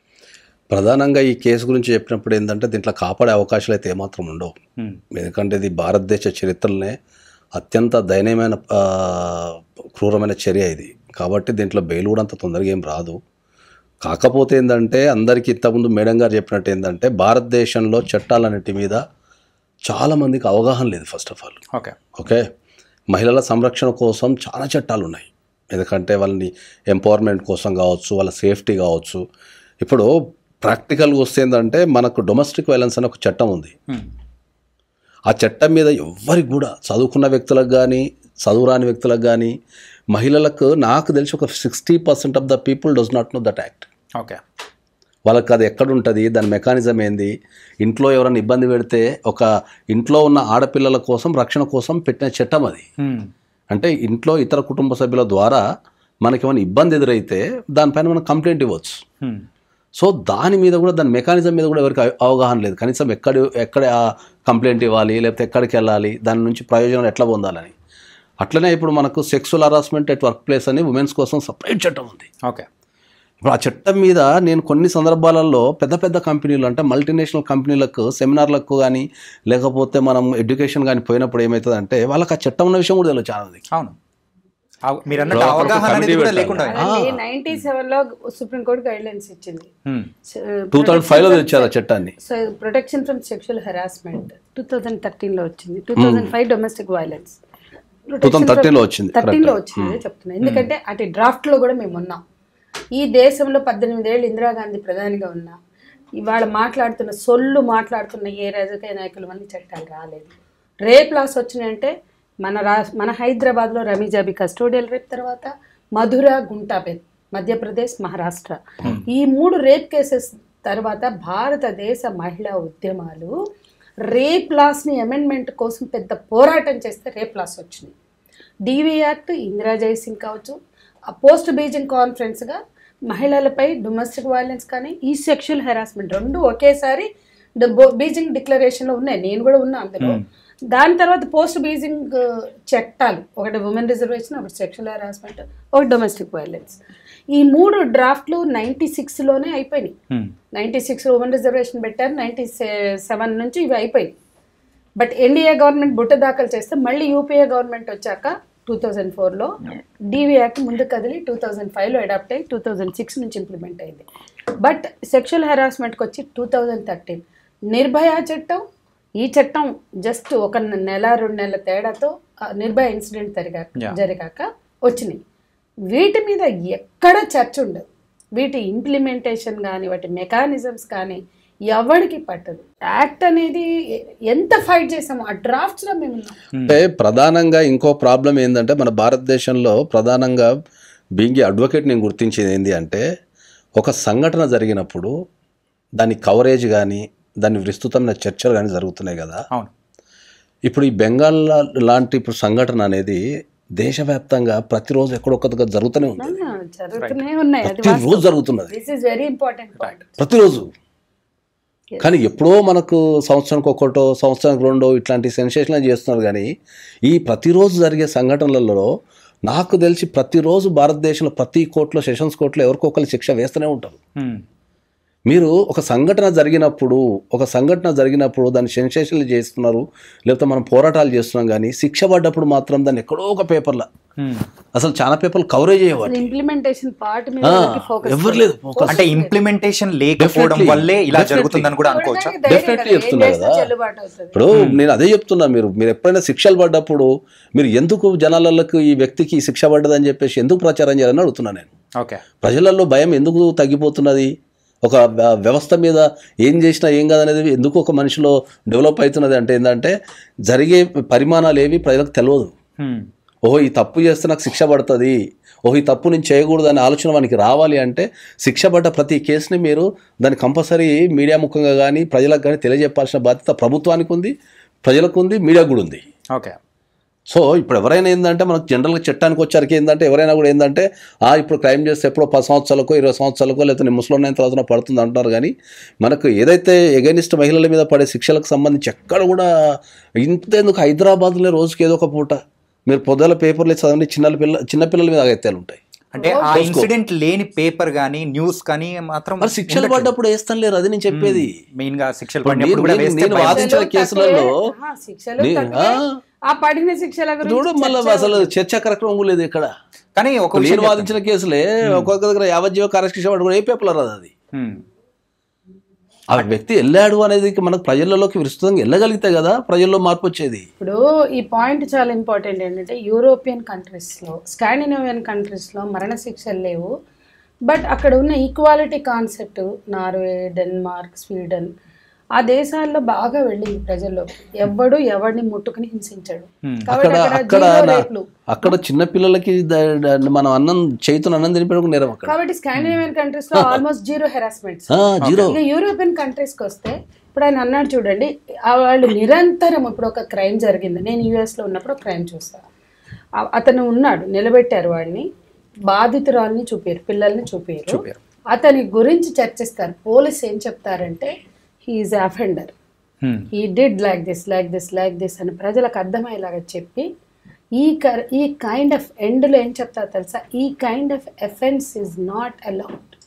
ప్రధానంగా ఈ కేసు గురించి చెప్పినప్పుడు ఏంటంటే దీంట్లో కాపాడే అవకాశాలు అయితే ఏమాత్రం ఉండవు ఉమ్, ఎందుకంటే ఇది భారతదేశ చరిత్రలోనే అత్యంత దయనీయమైన ఆ, క్రూరమైన చర్య ఇది కాబట్టి దీంట్లో బెయిల్ కూడా అంత తొందరగా ఏం రాదు కాకపోతే ఏంటంటే అందరికీ ఇంతకుముందు మేడం గారు చెప్పినట్టు ఏంటంటే భారతదేశంలో చట్టాలన్నిటి మీద చాలామందికి అవగాహన లేదు first of all okay okay మహిళల సంరక్షణ కోసం చాలా చట్టాలు ఉన్నాయి ఎందుకంటే వాళ్ళని ఎంపవర్మెంట్ కోసం కావచ్చు వాళ్ళ సేఫ్టీ కావచ్చు ఇప్పుడు ప్రాక్టికల్గా వస్తే ఏంటంటే మనకు డొమెస్టిక్ వైలెన్స్ అనే ఒక చట్టం ఉంది ఉమ్, ఆ చట్టం మీద ఎవ్వరికి కూడా చదువుకున్న వ్యక్తులకు కానీ చదువురాని వ్యక్తులకు కానీ మహిళలకు నాకు తెలిసి ఒక sixty percent of the people does not know that act okay వాళ్ళకి అది ఎక్కడ ఉంటుంది దాని మెకానిజం ఏంది ఇంట్లో ఎవరైనా ఇబ్బంది పెడితే ఒక ఇంట్లో ఉన్న ఆడపిల్లల కోసం రక్షణ కోసం పెట్టిన చట్టం అది ఉమ్, అంటే ఇంట్లో ఇతర కుటుంబ సభ్యుల ద్వారా మనకి ఏమైనా ఇబ్బంది ఎదురైతే దానిపైన మనం కంప్లైంట్ ఇవ్వచ్చు ఉమ్, సో దాని మీద కూడా దాని మెకానిజం మీద కూడా ఎవరికి అవ- అవగాహన లేదు కనీసం ఎక్కడ ఎక్కడ ఆ కంప్లైంట్ ఇవ్వాలి లేకపోతే ఎక్కడికి వెళ్ళాలి దాని నుంచి ప్రయోజనం ఎట్లా పొందాలని అట్లనే ఇప్పుడు మనకు sexual harassment at workplace అని ఉమెన్స్ కోసం సపరేట్ చట్టం ఉంది ఓకే ఇప్పుడు ఆ చట్టం మీద నేను కొన్ని సందర్భాలలో పెద్ద పెద్ద కంపెనీలు అంటే మల్టీనేషనల్ కంపెనీలకు సెమినార్లకు కానీ లేకపోతే మనం ఎడ్యుకేషన్ కానీ పోయినప్పుడు ఏమవుతుందంటే వాళ్ళకి ఆ చట్టం ఉన్న విషయం కూడా తెలియదు చాలా మందికి. అవును అవ- మీరు అన్నట్టు ఇప్పుడు అక్కడ ఒక అవగాహన అనేది కమిటీ కూడా పెట్టాలి. లేకుండా నైన్టీ సెవెన్ లో సుప్రీంకోర్టు గైడ్ లైన్స్ ఇచ్చింది హ్మ్. టూ థౌజండ్ ఫైవ్లో తెచ్చారు ఆ చట్టాన్ని so protection from sexual harassment two thousand thirteen లో వచ్చింది two thousand five domestic violence 2013 లో వచ్చింది, థర్టీన్ లో correct. వచ్చింది అదే చెప్తున్నా ఎందుకంటే అటు డ్రాఫ్ట్ లో కూడా మేము ఉన్నాం ఈ దేశంలో పద్దెనిమిది ఏళ్ళు ఇందిరాగాంధీ ప్రధానిగా ఉన్నా ఇవాళ మాట్లాడుతున్న సొల్లు మాట్లాడుతున్న ఏ రాజకీయ నాయకుల వల్ల ఈ చట్టాలు రాలేదు రేప్ లాస్ వచ్చినాయంటే మన రా మన హైదరాబాద్లో రమీజాబీ కస్టోడియల్ రేప్ తర్వాత మధుర గుంటాబెన్ మధ్యప్రదేశ్ మహారాష్ట్ర ఈ మూడు రేప్ కేసెస్ తర్వాత భారతదేశ మహిళా ఉద్యమాలు రేప్ లాస్ని అమెండ్మెంట్ కోసం పెద్ద పోరాటం చేస్తే రేప్ లాస్ వచ్చింది డివి యాక్ట్ ఇందిరా జయసింగ్ కావచ్చు ఆ పోస్ట్ బీజింగ్ కాన్ఫరెన్స్గా మహిళలపై డొమెస్టిక్ వైలెన్స్ కానీ ఈ సెక్షువల్ హెరాస్మెంట్ రెండు ఒకేసారి డ- బో- బీజింగ్ డిక్లరేషన్లో ఉన్నాయి నేను కూడా ఉన్నా అందులో దాని తర్వాత పోస్ట్ బీజింగ్ చట్టాలు ఒకటి ఉమెన్ రిజర్వేషన్ ఒకటి సెక్షువల్ హెరాస్మెంట్ ఒకటి డొమెస్టిక్ వైలెన్స్ ఈ మూడు డ్రాఫ్ట్లు నైంటీ సిక్స్లోనే అయిపోయినాయి హ్మ్. నైంటీ సిక్స్ ఉమెన్ రిజర్వేషన్ పెట్టారు నైంటీ సెవెన్ నుంచి ఇవి అయిపోయాయి బట్ ఎన్డీఏ గవర్నమెంట్ బుట్ట దాఖలు చేస్తే మళ్ళీ యూపీఏ గవర్నమెంట్ వచ్చాక టూ థౌజండ్ ఫోర్లో డీవీ యాక్ట్ ముందు కదిలి టూ థౌజండ్ ఫైవ్లో అడాప్ట్ అయ్యి టూ థౌజండ్ సిక్స్ నుంచి ఇంప్లిమెంట్ అయింది బట్ సెక్షువల్ హెరాస్మెంట్కి వచ్చి టూ థౌజండ్ థర్టీన్ నిర్భయ చట్టం ఈ చట్టం జస్ట్ ఒక నెల రెండు నెలల తేడాతో ఆ నిర్భయ ఇన్సిడెంట్ జరిగాక Yeah. జరిగాక వచ్చినాయి వీటి మీద ఎక్కడ చర్చ ఉండదు వీటి ఇంప్లిమెంటేషన్ కానీ వాటి మెకానిజమ్స్ కానీ ఎవరికి పట్టదు యాక్ట్ అనేది ఎంత ఫైట్ చేసామో ఆ డ్రాఫ్ట్స్లో మేము ఉన్నాం అంటే ప్రధానంగా ఇంకో ప్రాబ్లం ఏంటంటే మన భారతదేశంలో ప్రధానంగా బీయింగ్ అడ్వకేట్ నేను గుర్తించేది ఏంటి అంటే ఒక సంఘటన జరిగినప్పుడు దాని కవరేజ్ కానీ దాని విస్తృతమైన చర్చలు కానీ జరుగుతున్నాయి కదా అవును ఇప్పుడు ఈ బెంగాల్ లా- లాంటి ఇప్పుడు సంఘటన అనేది దేశవ్యాప్తంగా ప్రతిరోజు ఎక్కడొక్క దగ్గర జరుగుతూనే ఉంది ఆ, జరుగుతూనే ఉన్నాయి అది ప్రతిరోజు జరుగుతున్నది this is very important point ప్రతిరోజు కానీ ఎప్పుడో మనకు సంవత్సరానికి ఒకటో సంవత్సరానికి రెండో ఇట్లాంటి సెన్సేషన్ చేస్తున్నారు కానీ ఈ ప్రతిరోజు జరిగే సంఘటనలలో నాకు తెలిసి ప్రతిరోజు భారతదేశంలో ప్రతి కోర్టులో సెషన్స్ కోర్టులో ఎవరికొకరు శిక్ష వేస్తూనే ఉంటారు హ్మ్. మీరు ఒక సంఘటన జరిగినప్పుడు ఒక సంఘటన జరిగినప్పుడు దాన్ని సెన్సేషన్లు చేస్తున్నారు లేకపోతే మనం పోరాటాలు చేస్తున్నాం కానీ శిక్ష పడ్డప్పుడు మాత్రం దాన్ని ఎక్కడో ఒక పేపర్లో హ్మ్. అసలు చాలా పేపర్లు కవరేజ్ అయ్యేవాటి ఇంప్లిమెంటేషన్ పార్ట్ మీద ఆ, ఫోకస్ ఎవరు లేదు ఫోకస్ అంటే ఇంప్లిమెంటేషన్ లేకపోవడం Definitely. వల్లే ఇలా Definitely. జరుగుతుందని కూడా అనుకోవచ్చా Definitely చెప్తున్నా కదా. చెల్లుబాటు అవుతుంది ఇప్పుడు నేను అదే చెప్తున్నా మీరు మీరు ఎప్పుడైనా శిక్షలు పడ్డప్పుడు మీరు ఎందుకు జనాలకు ఈ వ్యక్తికి ఈ శిక్ష పడ్డదని చెప్పేసి ఎందుకు ప్రచారం చేయాలని అడుగుతున్నా నేను ఓకే ప్రజలలో భయం ఎందుకు తగ్గిపోతున్నది ఒక వ్య- వ్యవస్థ మీద ఏం చేసినా ఏం కాదనేది ఎందుకు ఒక మనిషిలో డెవలప్ అవుతున్నది అంటే ఏంటంటే జరిగే పరిమాణాలు ఏవి ప్రజలకు తెలియదు హ్మ్. ఓహో ఈ తప్పు చేస్తే నాకు శిక్ష పడుతుంది ఓహో ఈ తప్పు నేను చేయకూడదు అనే ఆలోచన వానికి రావాలి అంటే శిక్ష పడ్డ ప్రతి కేసుని మీరు దాన్ని కంపల్సరీ మీడియా ముఖంగా కానీ ప్రజలకు కానీ తెలియజెప్పాల్సిన బాధ్యత ప్రభుత్వానికి ఉంది ప్రజలకు ఉంది మీడియాకు కూడా ఉంది ఓకే సో ఇప్పుడు ఎవరైనా ఏంటంటే మనకు జనరల్గా చట్టానికి వచ్చరికి ఏంటంటే ఎవరైనా కూడా ఏంటంటే ఆ ఇప్పుడు క్రైమ్ చేస్తే ఎప్పుడో పది సంవత్సరాలకో ఇరవై సంవత్సరాలకో లేకపోతే నేను ముసలి అయిన తర్వాత పడుతుంది అంటున్నారు కానీ మనకు ఏదైతే ఎగనిస్ట్ మహిళల మీద పడే శిక్షలకు సంబంధించి ఎక్కడ కూడా ఇంతెందుకు హైదరాబాద్లో రోజుకి ఏదో ఒక పూట మీరు పొద్దుల పేపర్లు చదవండి చిన్న పిల్ల చిన్న పిల్లల మీద అగత్యాలు ఉంటాయి అంటే ఆ ఇన్సిడెంట్ లేని పేపర్ కానీ న్యూస్ కానీ మాత్రం మరి శిక్షలు పడ్డప్పుడు వేస్తాను లేరు అది నేను చెప్పేది మెయిన్ గా శిక్షలు ఇప్పుడు పడినప్పుడు కూడా నేను- వేస్తే నేను భయం. వాదించిన శిక్షలు కేసులలో తక్కువే. ఆ, శిక్షలు నే- తక్కువే. ఆ. ఆ పడిన శిక్షల గురించి చూడు మళ్ళీ చర్చ అసలు చర్చా కార్యక్రమం కూడా లేదు ఇక్కడ కానీ ఒక విషయం నేను వాదించిన కేసులే ఒక్కొక్క దగ్గర యావజ్జీవ కారశిక్ష పడి కూడా ఏ పేపర్లో రాదు అది హ్మ్. ఆ వ్యక్తి వెళ్ళాడు అనేది మనకు ప్రజలలోకి విస్తృతంగా వెళ్ళగలిగితే కదా ప్రజల్లో మార్పు వచ్చేది ఇప్పుడు ఈ పాయింట్ చాలా ఇంపార్టెంట్ ఏంటంటే యూరోపియన్ కంట్రీస్లో స్కాండినేవియన్ కంట్రీస్లో మరణ శిక్షలు లేవు బట్ అక్కడ ఉన్న equality concept Norway Denmark Sweden ఆ దేశాల్లో బాగా వెళ్ళింది ప్రజల్లో ఎవడు ఎవడిని ముట్టుకుని హింసించాడు కాబట్టి అక్కడ అక్కడ అక్కడ జీరో నా- రేట్లు అక్కడ చిన్న పిల్లలకి ద- ద- మనం అన్నం చేతున్న అన్నం తినిపించడం నేరం అక్కడ కాబట్టి స్కాండినేవియన్ కంట్రీస్ లో ఆల్మోస్ట్ జీరో హెరాస్మెంట్స్ ఆ, జీరో ఇక యూరోపియన్ కంట్రీస్కి వస్తే ఇప్పుడు ఆయన అన్నాడు చూడండి ఆ వాళ్ళు నిరంతరం ఇప్పుడు ఒక క్రైమ్ జరిగింది నేను US లో ఉన్నప్పుడు ఒక క్రైమ్ చూసా ఆ- అతను ఉన్నాడు నిలబెట్టారు వాడిని బాధితురాల్ని చూపారు పిల్లల్ని చూపారు అతని గురించి చర్చిస్తారు పోలీస్ ఏం చెప్తారంటే హీఈస్ అఫెండర్ హ్మ్. He did like this like this like this అని ప్రజలకు అర్థమయ్యేలాగా చెప్పి ఈ కర్ ఈ కైండ్ ఆఫ్ ఎండ్లో ఏం చెప్తారో తెలుసా ఈ kind of offence is not allowed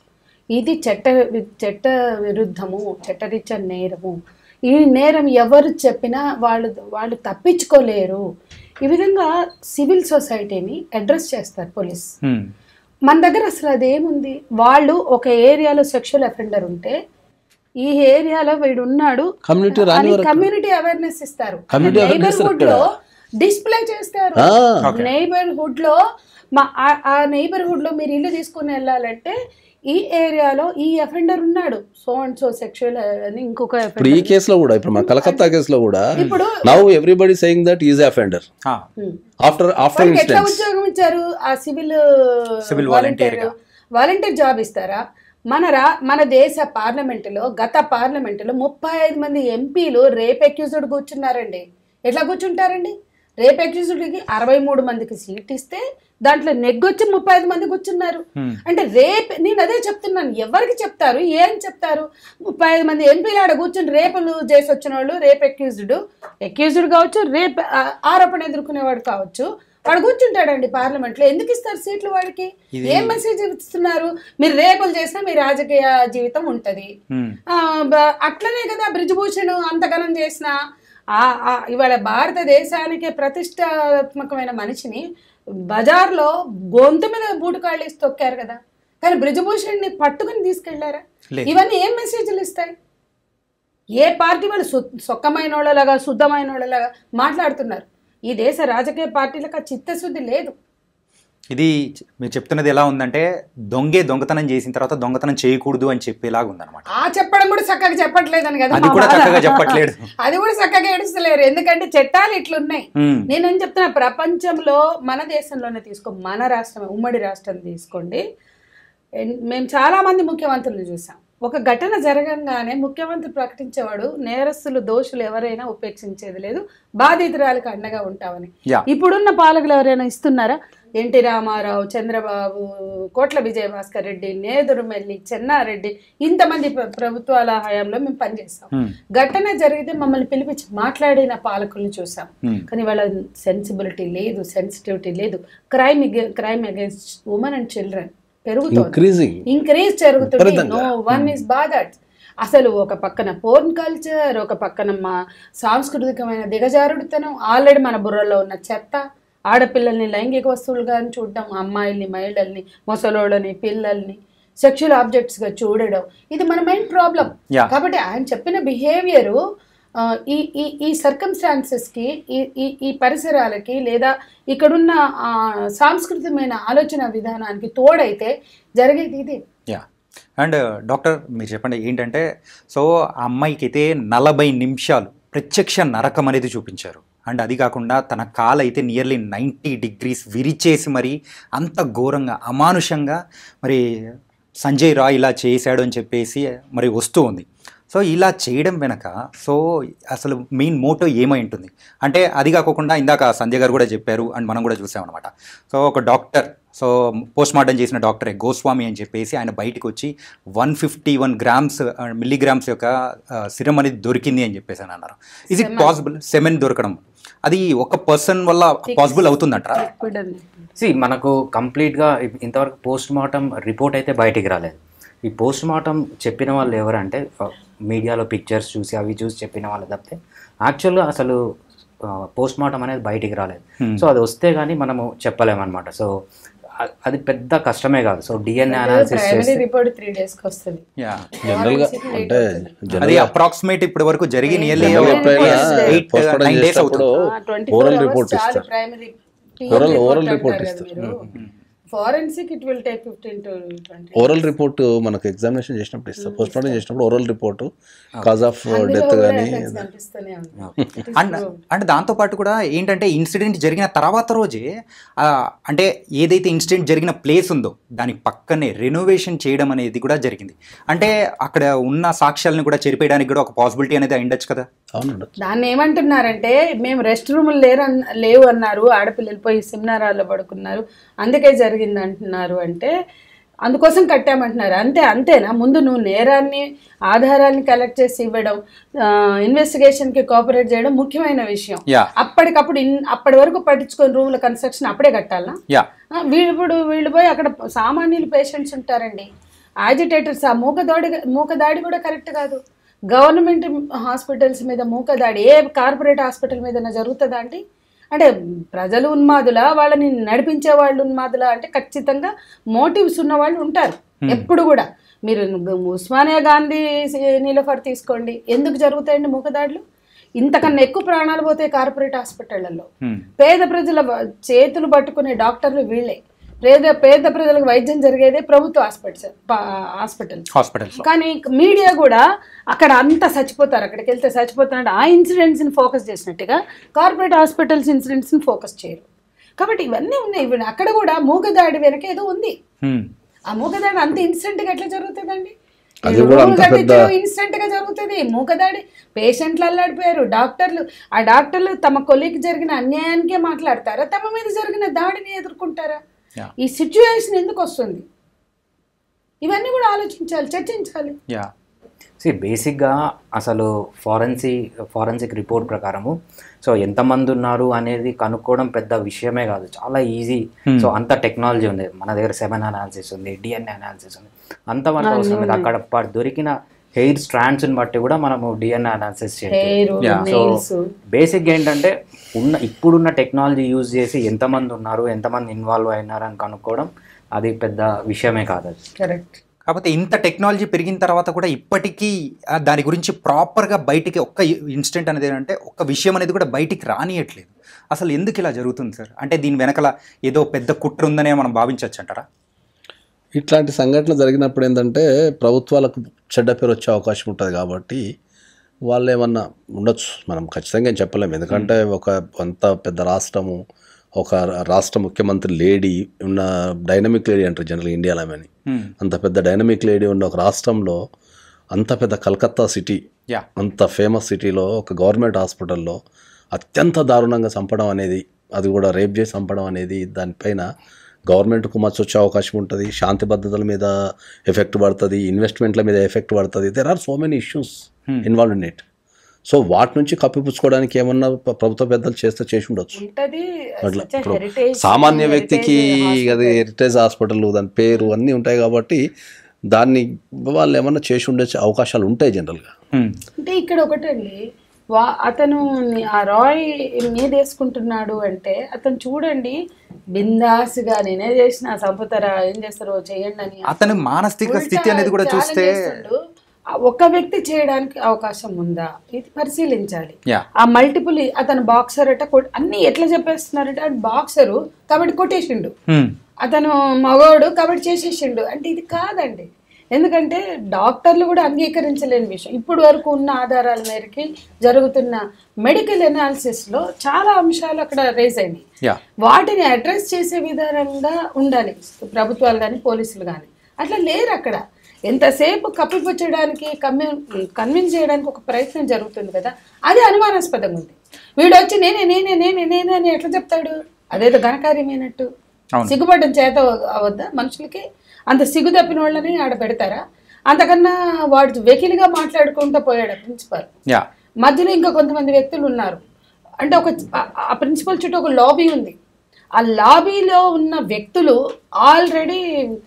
ఇది చట్ట వి- చట్ట విరుద్ధము చట్టరీత్యా నేరము ఈ నేరం ఎవరు చెప్పినా వాళ్ళు వాళ్ళు తప్పించుకోలేరు ఈ విధంగా సివిల్ సొసైటీని అడ్రస్ చేస్తారు పోలీస్ హ్మ్. మన దగ్గర అసలు అదేముంది వాళ్ళు ఒక ఏరియాలో సెక్షువల్ అఫెండర్ ఉంటే ఈ ఏరియాలో వీడు ఉన్నాడు కమ్యూనిటీ రాని వరకు కమ్యూనిటీ అవేర్నెస్ ఇస్తారు Community awareness నైబర్హుడ్ లో డిస్ప్లే చేస్తారు ఆ, నైబర్హుడ్ లో మా ఆ- ఆ నైబర్హుడ్ లో మీరు ఇల్లు తీసుకుని వెళ్ళాలంటే ఈ ఏరియాలో ఈ అఫెండర్ ఉన్నాడు సో అండ్ సో సెక్షువల్ అని ఇంకొక ఇప్పుడు ఈ offender. కేసులో కూడా ఇప్పుడు మన కలకత్తా కేసులో కూడా ఇప్పుడు now everybody saying that is offender ఆ, Hmm. ఆఫ్టర్ ఆఫ్టర్ వాళ్ళకి ఎట్లా ఇన్సిడెంట్స్ ఉద్యోగం ఇచ్చారు ఆ సివిల్ Civil volunteer గా. వాలంటీర్ జాబ్ ఇస్తారా మన రా మన దేశ పార్లమెంటులో గత పార్లమెంటులో ముప్పై ఐదు మంది ఎంపీలు రేప్ అక్యూజ్డ్ కూర్చున్నారండి ఎట్లా కూర్చుంటారండి రేప్ అక్యూజ్డ్కి అరవై మూడు మందికి సీట్ ఇస్తే దాంట్లో నెగ్గొచ్చి ముప్పై ఐదు మంది కూర్చున్నారు హ్మ్. అంటే రేప్ నేను అదే చెప్తున్నాను ఎవరికి చెప్తారు ఏం చెప్తారు ముప్పై ఐదు మంది ఎంపీలు ఆడ కూర్చుని రేపులు చేసి వచ్చిన వాళ్ళు రేప్ అక్యూజ్డ్ అక్యూజ్డ్ కావచ్చు రేప్ ఆ, ఆరోపణ ఎదుర్కొనేవాడు కావచ్చు వాడు కూర్చుంటాడండి పార్లమెంట్ లో ఎందుకు ఇస్తారు సీట్లు వాడికి ఇది- ఏం మెసేజ్ ఇస్తున్నారు మీరు రేపులు చేసినా మీ రాజకీయ జీవితం ఉంటది హ్మ్. ఆ, బ- అట్లనే కదా బ్రిజ్భూషణ్ అంతగనం చేసిన ఆ- ఆ ఇవాళ భారతదేశానికి ప్రతిష్టాత్మకమైన మనిషిని బజార్లో గొంతు మీద బూటుకాళ్ళు వేసి తొక్కారు కదా కానీ బ్రిజభూషణ్ని పట్టుకుని తీసుకెళ్లారా లేదు. ఇవన్నీ ఏం మెసేజ్లు ఇస్తాయి ఏ పార్టీ వాళ్ళు సు- సొక్కమైన వాళ్ళలాగా శుద్ధమైన వాళ్ళలాగా మాట్లాడుతున్నారు ఈ దేశ రాజకీయ పార్టీలకు ఆ చిత్తశుద్ధి లేదు ఇది మీరు చెప్తున్నది ఎలా ఉందంటే దొంగే దొంగతనం చేసిన తర్వాత దొంగతనం చేయకూడదు అని చెప్పేలాగా ఉందన్నమాట ఆ చెప్పడం కూడా చక్కగా చెప్పట్లేదని కదా అది మా కూడా బాధ. చక్కగా చెప్పట్లేదు. అది కూడా చక్కగా ఏడుస్తలేరు ఎందుకంటే చట్టాలు ఇట్లున్నాయి హ్మ్. నేనేం చెప్తున్నా ప్రపంచంలో మన దేశంలోనే తీసుకో మన రాష్ట్రం ఉమ్మడి రాష్ట్రం తీసుకోండి ఎన్- మేము చాలా మంది ముఖ్యమంత్రులు చూసాం ఒక ఘటన జరగంగానే ముఖ్యమంత్రి ప్రకటించేవాడు నేరస్తులు దోషులు ఎవరైనా ఉపేక్షించేది లేదు బాధితురాలకు అండగా ఉంటామని యా ఇప్పుడున్న పాలకులు ఎవరైనా ఇస్తున్నారా ఎన్టీ రామారావు చంద్రబాబు కోట్ల విజయభాస్కర్ రెడ్డి నేదురుమెల్లి చెన్నారెడ్డి ఇంతమంది ప్ర- ప్రభుత్వాల హయాంలో మేము పనిచేస్తాం హ్మ్. ఘటన జరిగితే మమ్మల్ని పిలిపించి మాట్లాడిన పాలకుల్ని చూసాం హ్మ్. కానీ వాళ్ళ సెన్సిబిలిటీ లేదు సెన్సిటివిటీ లేదు crime crime against women and children పెరుగుతుంది ఇంక్రీజింగ్ ఇంక్రీజ్ జరుగుతుంది విపరీతంగా. నో వన్ ఇస్ బాదట్ అసలు ఒక పక్కన పోర్న్ కల్చర్ ఒక పక్కన మా సాంస్కృతికమైన దిగజారుడుతనం ఆల్రెడీ మన బుర్రలో ఉన్న చెత్త ఆడపిల్లల్ని లైంగిక వస్తువులుగా చూడడం అమ్మాయిల్ని మహిళల్ని ముసలోళ్ళని పిల్లల్ని సెక్షువల్ ఆబ్జెక్ట్స్ గా చూడడం ఇది మన మైండ్ ప్రాబ్లం Yeah. కాబట్టి ఆయన చెప్పిన బిహేవియరు ఈ ఈ ఈ సర్కమ్స్టాన్సెస్కి ఈ ఈ ఈ పరిసరాలకి లేదా ఇక్కడున్న ఆ, సాంస్కృతికమైన ఆలోచన విధానానికి తోడైతే జరిగేది ఇది యా అండ్ డాక్టర్ మీరు చెప్పండి ఏంటంటే సో ఆ అమ్మాయికి అయితే నలభై నిమిషాలు ప్రత్యక్ష నరకం అనేది చూపించారు అండ్ అది కాకుండా తన కాలు అయితే నియర్లీ నైంటీ డిగ్రీస్ విరిచేసి మరి అంత ఘోరంగా అమానుషంగా మరి సంజయ్ రాయ్ ఇలా చేశాడు అని చెప్పేసి మరి వస్తూ ఉంది సో ఇలా చేయడం వెనక సో అసలు మెయిన్ మోటో ఏమై ఉంటుంది అంటే అది కాకుండా ఇందాక సంధ్య గారు కూడా చెప్పారు అండ్ మనం కూడా చూసామన్నమాట సో ఒక డాక్టర్ సో పోస్ట్ మార్టం చేసిన డాక్టరే గోస్వామి అని చెప్పేసి ఆయన బయటకు వచ్చి one fifty one grams milligrams యొక్క సిరం అనేది దొరికింది అని చెప్పేసి అని అన్నారు ఇజ్ ఇట్ పాసిబుల్ సెమెన్ దొరకడం అది ఒక పర్సన్ వల్ల పాసిబుల్ అవుతుందంటారా లిక్విడ్ అని సి మనకు కంప్లీట్గా ఇ- ఇంతవరకు పోస్ట్ మార్టం రిపోర్ట్ అయితే బయటికి రాలేదు ఈ పోస్ట్ మార్టం చెప్పిన వాళ్ళు ఎవరంటే ఆ, మీడియాలో పిక్చర్స్ చూసి అవి చూసి చెప్పిన వాళ్ళు తప్పితే యాక్చువల్గా అసలు పోస్ట్ మార్టం అనేది బయటికి రాలేదు Hmm. సో అది వస్తే కానీ మనము చెప్పలేమన్నమాట సో అ- అది పెద్ద కష్టమే కాదు సో డిఎన్ఏ అనాలిసిస్ ప్రైమరీ చేస్తే రిపోర్ట్ త్రీ డేస్ కి వస్తుంది యా జనరల్ గా Forensic అంటే rate అది జనరల్ అప్రాక్సిమేట్ ఇప్పటి వరకు జరిగి నియర్లీ జనరల్ Yeah. ఎప్పుడైనా eight post mortem nine days చేసినప్పుడు అవుతుంది ట్వంటీ ఓరల్ రిపోర్ట్ ఇస్తారు ప్రైమరీ Oral- oral report ఇస్తారు. Forensic it will take fifteen to twenty oral report మనకు ఎగ్జామినేషన్ చేసినప్పుడు ఇస్తారు పోస్ట్ మార్టం చేసినప్పుడు oral report cause of death కానీ కనిపిస్తూనే ఉంది అండ్ అంటే దాంతోపాటు కూడా ఏంటంటే ఇన్సిడెంట్ జరిగిన తర్వాత రోజే ఆ, అంటే ఏదైతే ఇన్సిడెంట్ జరిగిన ప్లేస్ ఉందో దాని పక్కనే రెనోవేషన్ చేయడం అనేది కూడా జరిగింది అంటే అక్కడ ఉన్న సాక్ష్యాలను కూడా చెరిపేయడానికి కూడా ఒక పాసిబిలిటీ అనేది ఉండొచ్చు కదా అవునండి దాన్ని ఏమంటున్నారంటే మేము రెస్ట్ రూములు లేరు అన్న- లేవు అన్నారు ఆడపిల్లలు పోయి సెమినారాల్లో పడుకున్నారు అందుకే జరిగింది అంటున్నారు అంటే అందుకోసం కట్టామంటున్నారు అంతే అంతేనా ముందు నువ్వు నేరాన్ని ఆధారాన్ని కలెక్ట్ చేసి ఇవ్వడం ఇన్వెస్టిగేషన్కి కోఆపరేట్ చేయడం ముఖ్యమైన విషయం యా అప్పటికప్పుడు ఇన్- అప్పటి వరకు పట్టించుకొని రూమ్ల కన్స్ట్రక్షన్ అప్పుడే కట్టాలా యా ఆ, వీళ్ళు ఇప్పుడు వీళ్ళు పోయి అక్కడ సామాన్యులు పేషెంట్స్ ఉంటారండి యాజిటేటర్స్ ఆ మూకదాడి మూకదాడి కూడా కరెక్ట్ కాదు గవర్నమెంట్ హాస్పిటల్స్ మీద మూకదాడి ఏ కార్పొరేట్ హాస్పిటల్ మీద జరుగుతుందా అండి అంటే ప్రజలు ఉన్మాదుల వాళ్ళని నడిపించే వాళ్ళు ఉన్మాదుల అంటే ఖచ్చితంగా మోటివ్స్ ఉన్న వాళ్ళు ఉంటారు ఎప్పుడు కూడా మీరు ఉస్మానియా గాంధీ నీలఫర్ తీసుకోండి ఎందుకు జరుగుతాయండి మూకదాడులు ఇంతకన్నా ఎక్కువ ప్రాణాలు పోతాయి కార్పొరేట్ హాస్పిటళ్లలో హ్మ్. పేద ప్రజల వ- చేతులు పట్టుకునే డాక్టర్లు వీళ్ళే పేద పేద ప్రజలకు వైద్యం జరిగేదే ప్రభుత్వ హాస్పిటల్స్ హాస్పిటల్స్ హాస్పిటల్స్ కానీ మీడియా కూడా అక్కడ అంతా చచ్చిపోతారు అక్కడికి వెళ్తే చచ్చిపోతారంటే ఆ ఇన్సిడెంట్స్ని ఫోకస్ చేసినట్టుగా కార్పొరేట్ హాస్పిటల్స్ ఇన్సిడెంట్స్ని ఫోకస్ చేయరు కాబట్టి ఇవన్నీ ఉన్నాయి ఇవన్నీ అక్కడ కూడా మూగదాడి వెనక ఏదో ఉంది హ్మ్. ఆ మూగదాడి అంత ఇన్స్టెంట్ గా ఎట్లా జరుగుతుందండి అది కూడా అంత పెద్ద- ఇన్స్టెంట్ గా జరుగుతుంది మూగదాడి పేషెంట్లు అల్లాడిపోయారు డాక్టర్లు ఆ డాక్టర్లు తమ కొలికి జరిగిన అన్యాయానికే మాట్లాడతారా తమ మీద జరిగిన దాడిని ఎదుర్కొంటారా Yeah. ఈ సిచ్యువేషన్ ఎందుకు వస్తుంది ఇవన్నీ కూడా ఆలోచించాలి చర్చించాలి యా సి బేసిక్గా అసలు ఫారెన్సి ఫారెన్సిక్ రిపోర్ట్ ప్రకారము సో ఎంతమంది ఉన్నారు అనేది కనుక్కోవడం పెద్ద విషయమే కాదు చాలా ఈజీ సో అంత టెక్నాలజీ ఉంది మన దగ్గర సెవెన్ అనాలిసిస్ ఉంది డిఎన్ఏ అనాలిసిస్ ఉంది అంతవరకు అవసరం లేదు అక్కడ ప- దొరికిన హెయిర్ స్ట్రాండ్స్ని బట్టి కూడా మనము డిఎన్ఏ అనాలిసిస్ చేయాలి హెయిర్ Yeah. నెయిల్స్ బేసిక్ ఏంటంటే ఉన్న ఇప్పుడున్న టెక్నాలజీ యూజ్ చేసి ఎంతమంది ఉన్నారు ఎంతమంది ఇన్వాల్వ్ అయినారు అని కనుక్కోవడం అది పెద్ద విషయమే కాదు అది కరెక్ట్ కాకపోతే ఇంత టెక్నాలజీ పెరిగిన తర్వాత కూడా ఇప్పటికీ ఆ, దాని గురించి ప్రాపర్గా బయటికి ఒక్క ఇన్స్టెంట్ అనేది ఏంటంటే ఒక్క విషయం అనేది కూడా బయటికి రానియట్లేదు అసలు ఎందుకు ఇలా జరుగుతుంది సార్ అంటే దీని వెనకల ఏదో పెద్ద కుట్ర ఉందనే మనం భావించవచ్చు అంటారా ఇట్లాంటి సంఘటనలు జరిగినప్పుడు ఏంటంటే ప్రభుత్వాలకు చెడ్డ పేరు వచ్చే అవకాశం ఉంటుంది కాబట్టి వాళ్ళు ఏమన్నా ఉండొచ్చు మనం ఖచ్చితంగా ఏం చెప్పలేము ఎందుకంటే ఒక అంత పెద్ద రాష్ట్రము ఒక రాష్ట్ర ముఖ్యమంత్రి లేడీ ఉన్న డైనమిక్ లేడీ అంటారు జనరల్ ఇండియాలో ఆమెని హ్మ్. అంత పెద్ద డైనమిక్ లేడీ ఉన్న ఒక రాష్ట్రంలో అంత పెద్ద కలకత్తా సిటీ యా అంత ఫేమస్ సిటీలో ఒక గవర్నమెంట్ హాస్పిటల్లో అత్యంత దారుణంగా చంపడం అనేది అది కూడా రేప్ చేసి చంపడం అనేది దానిపైన గవర్నమెంట్కు మచ్చ వచ్చే అవకాశం ఉంటుంది శాంతి భద్రతల మీద ఎఫెక్ట్ పడుతుంది ఇన్వెస్ట్మెంట్ల మీద ఎఫెక్ట్ పడుతుంది there are so many issues involve in it so వాటి నుంచి కప్పిపుచ్చుకోవడానికి ఏమన్నా ప్ర- ప్రభుత్వ పెద్దలు చేస్తే చేసి ఉండొచ్చు ఉంటది అట్లా such a ఇప్పుడు heritage- సామాన్య heritage వ్యక్తికి hospital. అది హెరిటేజ్ హాస్పిటల్ దాని పేరు అన్నీ ఉంటాయి కాబట్టి దాన్ని వాళ్ళు ఏమన్నా చేసి ఉండే అవకాశాలు ఉంటాయి జనరల్గా హ్మ్. అంటే ఇక్కడ ఒకటండి వా అతను ని- ఆ రాయ్ మీద వేసుకుంటున్నాడు అంటే అతను చూడండి బిందాస్గా నేనే చేసిన సంపుతారా ఏం చేస్తారో చేయండి అని అతని మానసిక స్థితి అనేది కూడా ఉల్టా చూస్తే challenge చేస్తుండు. ఆ ఒక్క వ్యక్తి చేయడానికి అవకాశం ఉందా ఇది పరిశీలించాలి యా ఆ మల్టిపుల్ అతను బాక్సర్ అట కొట్- అన్ని ఎట్లా చెప్పేస్తున్నారంటే అటు బాక్సరు కాబట్టి కొట్టేసిండు హ్మ్. అతను మగోడు కాబట్టి చేసేసిండు అంటే ఇది కాదండి ఎందుకంటే డాక్టర్లు కూడా అంగీకరించలేని విషయం ఇప్పుడు వరకు ఉన్న ఆధారాల మేరకి జరుగుతున్న మెడికల్ లో చాలా అంశాలు అక్కడ రేజ్ అయినాయి యా వాటిని అడ్రస్ చేసే విధానంగా ఉండాలి ప్రభుత్వాలు కానీ పోలీసులు కానీ అట్లా లేరు అక్కడ ఎంతసేపు కప్పిపుచ్చడానికి కమ్యూ కన్విన్స్ చేయడానికి ఒక ప్రయత్నం జరుగుతుంది కదా అది అనుమానాస్పదంగా ఉంది వీడు వచ్చి నేనే నేనే నేనే నేనే అని ఎట్లా చెప్తాడు అదేదో ఘనకార్యమైనట్టు అవును. సిగ్గుపడడం చేత అవద్దా మనుషులకి అంత సిగ్గు తప్పిన వాళ్ళని ఆడ పెడతారా అంతకన్నా వాడు వెకిలిగా మాట్లాడుకుంటూ పోయాడు ప్రిన్సిపల్ యా మధ్యలో ఇంకా కొంతమంది వ్యక్తులు ఉన్నారు అంటే ఒక ఆ- ఆ ప్రిన్సిపల్ చుట్టూ ఒక లాబీ ఉంది ఆ లాబీలో ఉన్న వ్యక్తులు ఆల్రెడీ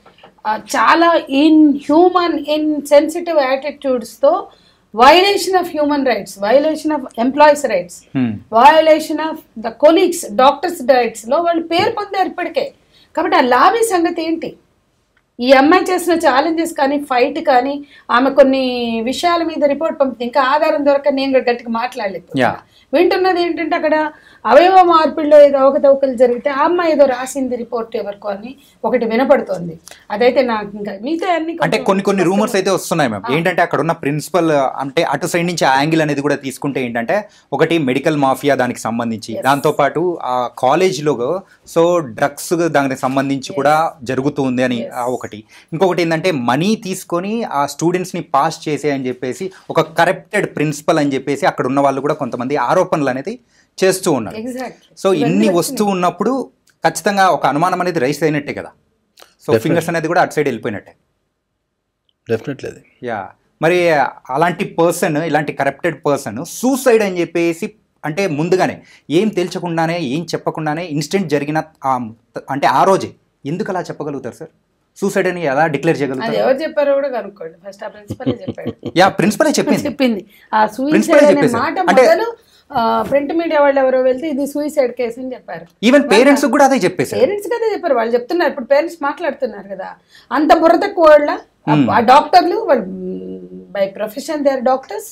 చాలా ఇన్ హ్యూమన్ ఇన్ సెన్సిటివ్ యాటిట్యూడ్స్తో violation of human rights violation of employees rights hmm. Violation of the colleagues doctors రైట్స్లో వాళ్ళు పేరు పొందారు ఇప్పటికే కాబట్టి ఆ లాబీ సంగతి ఏంటి ఈ అమ్మాయి చేసిన ఛాలెంజెస్ కానీ ఫైట్ కానీ ఆమె కొన్ని విషయాల మీద రిపోర్ట్ పంపింది ఇంకా ఆధారం దొరక నేను కూడా గట్టిగా మాట్లాడలేదు Yeah. వింటున్నది ఏంటంటే అక్కడ అవయవ మార్పిడిలో ఏదో అవకతవకలు జరిగితే ఆ అమ్మాయి ఏదో రాసింది రిపోర్ట్ ఎవరికో అని ఒకటి వినపడుతోంది అదైతే నాకు ఇంకా మిగతా అన్ని అంటే కొంచెం కొన్ని కొన్ని రూమర్స్ అయితే వస్తున్నాయి మ్యామ్ ఏంటంటే అక్కడ ఉన్న ప్రిన్సిపల్ అంటే అటు సైడ్ నుంచి యాంగిల్ అనేది కూడా తీసుకుంటే ఏంటంటే ఒకటి మెడికల్ మాఫియా దానికి సంబంధించి దాంతోపాటు ఆ కాలేజ్లో సో డ్రగ్స్ దానికి సంబంధించి కూడా జరుగుతుంది అని ఆ ఒకటి ఇంకొకటి ఏంటంటే మనీ తీసుకొని ఆ స్టూడెంట్స్ని పాస్ చేసే అని చెప్పేసి ఒక కరప్టెడ్ ప్రిన్సిపల్ అని చెప్పేసి అక్కడ ఉన్న వాళ్ళు కూడా కొంతమంది ఆరోపణలు అనేది చేస్తూ ఉన్నారు ఎగ్జాక్ట్లీ సో ఇన్ని వస్తూ ఉన్నప్పుడు ఖచ్చితంగా ఒక అనుమానం అనేది రైస్ అయినట్టే కదా సో ఫింగర్స్ అనేది కూడా అటు సైడ్ వెళ్ళిపోయినట్టే డెఫినెట్లీ అది యా మరి అలాంటి పర్సన్ ఇలాంటి కరప్టెడ్ పర్సన్ సూసైడ్ అని చెప్పేసి అంటే ముందుగానే ఏం తేల్చకుండానే ఏం చెప్పకుండానే ఇన్స్టెంట్ జరిగిన ఆ- అంటే ఆ రోజే ఎందుకు అలా చెప్పగలుగుతారు సార్ సూసైడ్ అని ఎలా డిక్లేర్ అది చేయగలుగుతారు ఎవరు చెప్పారో కూడా కనుక్కోండి ఫస్ట్ ఆ ప్రిన్సిపల్ చెప్పాడు యా ప్రిన్సిపలే చెప్పింది చెప్పింది ఆ Principal సూసైడ్ అనే చెప్పేశారు. మాట అంటే- మొదలు ప్రింట్ మీడియా వాళ్ళు ఎవరో వెళ్తే ఇది సూసైడ్ కేసు అని చెప్పారు ఈవెన్ పేరెంట్స్ కూడా అదే చెప్పేశారు పేరెంట్స్ కదా చెప్పారు వాళ్ళు చెప్తున్నారు ఇప్పుడు పేరెంట్స్ మాట్లాడుతున్నారు కదా అంత బుర్ర తక్కువ వాళ్ళ ఆ- ఆ డాక్టర్లు వాళ్ళు by profession they are doctors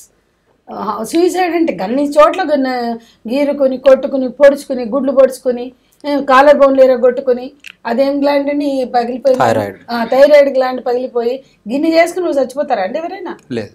suicide అంటే గన్ని చోట్ల గన్న గీరుకొని కొట్టుకుని పొడుచుకుని గుడ్లు పొడుచుకుని కాలర్ బోన్లు ఎరగొట్టుకుని అదేం గ్లాండ్ అని పగిలిపోయి Thyroid. థైరాయిడ్ గ్లాండ్ పగిలిపోయి గిన్ని చేసుకుని నువ్వు చచ్చిపోతారా అండి ఎవరైనా లేదు